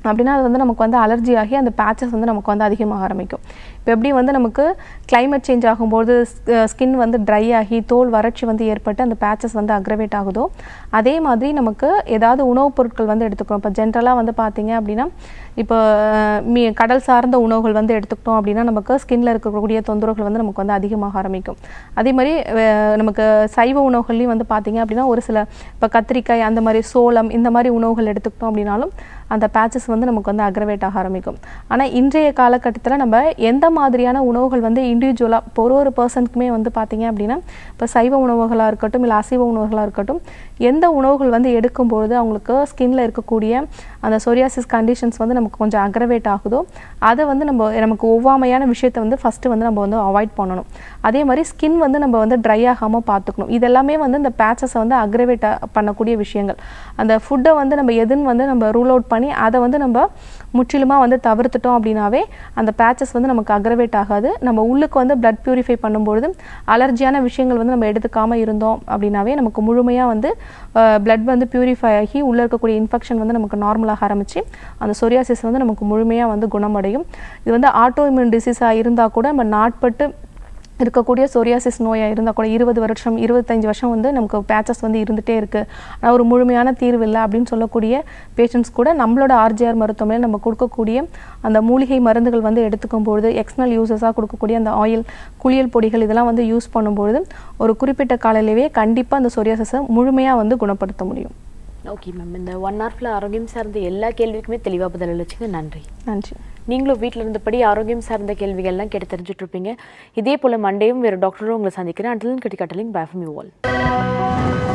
அப்படின்னா அது வந்து நமக்கு வந்து அலர்ஜி ஆகி அந்த பேச்சஸ் வந்து நமக்கு வந்து அதிகமாக ஆரம்பிக்கும் இப்போ எப்படி வந்து நமக்கு climate சேஞ்ச் ஆகும்போது ஸ்கின் வந்து ட்ரை ஆகி தோல் வறட்சி வந்து ஏற்பட்டு அந்த பேச்சஸ் வந்து அக்ரவேட் ஆகுதோ அதே மாதிரி நமக்கு ஏதாவது உணவுப் பொருட்கள் வந்து எடுத்துக்கணும் இப்போ ஜென்ரலாக வந்து பார்த்தீங்க அப்படின்னா இப்போ அஹ், மீ கடல் சார்ந்த உணவுகள் வந்து எடுத்துக்கிட்டோம் அப்படின்னா நமக்கு ஸ்கின்ல இருக்கக்கூடிய தொந்தரவுகள் வந்து நமக்கு வந்து அதிகமாக ஆரம்பிக்கும் அதே மாதிரி அஹ், நமக்கு சைவ உணவுகள்லையும் வந்து பார்த்தீங்க அப்படின்னா ஒரு சில இப்போ கத்திரிக்காய் அந்த மாதிரி சோளம் இந்த மாதிரி உணவுகள் எடுத்துக்கிட்டோம் அப்படின்னாலும் அந்த பேச்சஸ் வந்து நமக்கு வந்து அக்ரவேட் ஆக ஆரம்பிக்கும் ஆனால் இன்றைய காலகட்டத்தில் நம்ம எந்த மாதிரியான உணவுகள் வந்து இண்டிவிஜுவலாக இப்போ ஒரு ஒரு பர்சனுக்குமே வந்து பார்த்தீங்க அப்படின்னா இப்போ சைவ உணவுகளாக இருக்கட்டும் இல்லை அசைவ உணவுகளாக இருக்கட்டும் எந்த உணவுகள் வந்து எடுக்கும்பொழுது அவங்களுக்கு ஸ்கின்ல இருக்கக்கூடிய அந்த சொரியாசிஸ் கண்டிஷன்ஸ் வந்து நமக்கு கொஞ்சம் அக்ரவேட் ஆகுதோ அதை வந்து நம்ம நமக்கு ஒவ்வாமையான விஷயத்தை வந்து ஃபஸ்ட்டு வந்து நம்ம வந்து அவாய்ட் பண்ணணும் அதே மாதிரி ஸ்கின் வந்து நம்ம வந்து ட்ரை ஆகாமல் பார்த்துக்கணும் இதெல்லாமே வந்து இந்த பேச்சஸை வந்து அக்ரவேட் பண்ணக்கூடிய விஷயங்கள் அந்த ஃபுட்டை வந்து நம்ம எதுன்னு வந்து நம்ம ரூல் அவுட் பண்ணி அதை வந்து நம்ம முற்றிலுமாக வந்து தவிர்த்துட்டோம் அப்படின்னாவே அந்த பேச்சஸ் வந்து நமக்கு அக்ரவேட் ஆகாது நம்ம உள்ளுக்கு வந்து பிளட் பியூரிஃபை பண்ணும்பொழுது அலர்ஜியான விஷயங்கள் வந்து நம்ம எடுத்துக்காம இருந்தோம் அப்படின்னாவே நமக்கு முழுமையாக வந்து பிளட் வந்து பியூரிஃபை ஆகி உள்ளே இருக்கக்கூடிய இன்ஃபெக்ஷன் வந்து நமக்கு நார்மலாக ஆரம்பிச்சு அந்த சொரியாசிஸ் வந்து நமக்கு முழுமையாக வந்து குணமடையும் இது வந்து ஆட்டோ இம்யூன் டிசீஸாக இருந்தால் கூட நம்ம நாட்பட்டு இருக்கக்கூடிய சொரியாசிஸ் நோயாக இருந்தால் கூட இருபது வருஷம் இருபத்தஞ்சு வருஷம் வந்து நமக்கு பேச்சஸ் வந்து இருந்துகிட்டே இருக்குது ஆனால் ஒரு முழுமையான தீர்வு இல்லை அப்படின்னு சொல்லக்கூடிய பேஷண்ட்ஸ் கூட நம்மளோட ஆர்ஜிஆர் மருத்துவமனையில் நம்ம கொடுக்கக்கூடிய அந்த மூலிகை மருந்துகள் வந்து எடுத்துக்கும் பொழுது எக்ஸ்டர்னல் யூசஸாக கொடுக்கக்கூடிய அந்த ஆயில் குளியல் பொடிகள் இதெல்லாம் வந்து யூஸ் பண்ணும்பொழுது ஒரு குறிப்பிட்ட காலையிலேயே கண்டிப்பாக அந்த சொரியாசிஸை முழுமையாக வந்து குணப்படுத்த முடியும் ஓகே மேம் இந்த ஒன் ஹவர்ல ஆரோக்கியம் சார்ந்த எல்லா கேள்விக்குமே தெளிவாக பதில் அளிச்சிங்க நன்றி நன்றி நீங்களும் வீட்டில் இருந்தபடி ஆரோக்கியம் சார்ந்த கேள்விகள்லாம் கேட்டு தெரிஞ்சுட்டு இருப்பீங்க இதே போல மண்டேயும் வேறு டாக்டரும் உங்களை சந்திக்கிறேன் அண்டில் கட்டி கட்டலிங் பை ஃப்ரம் யூ ஆல்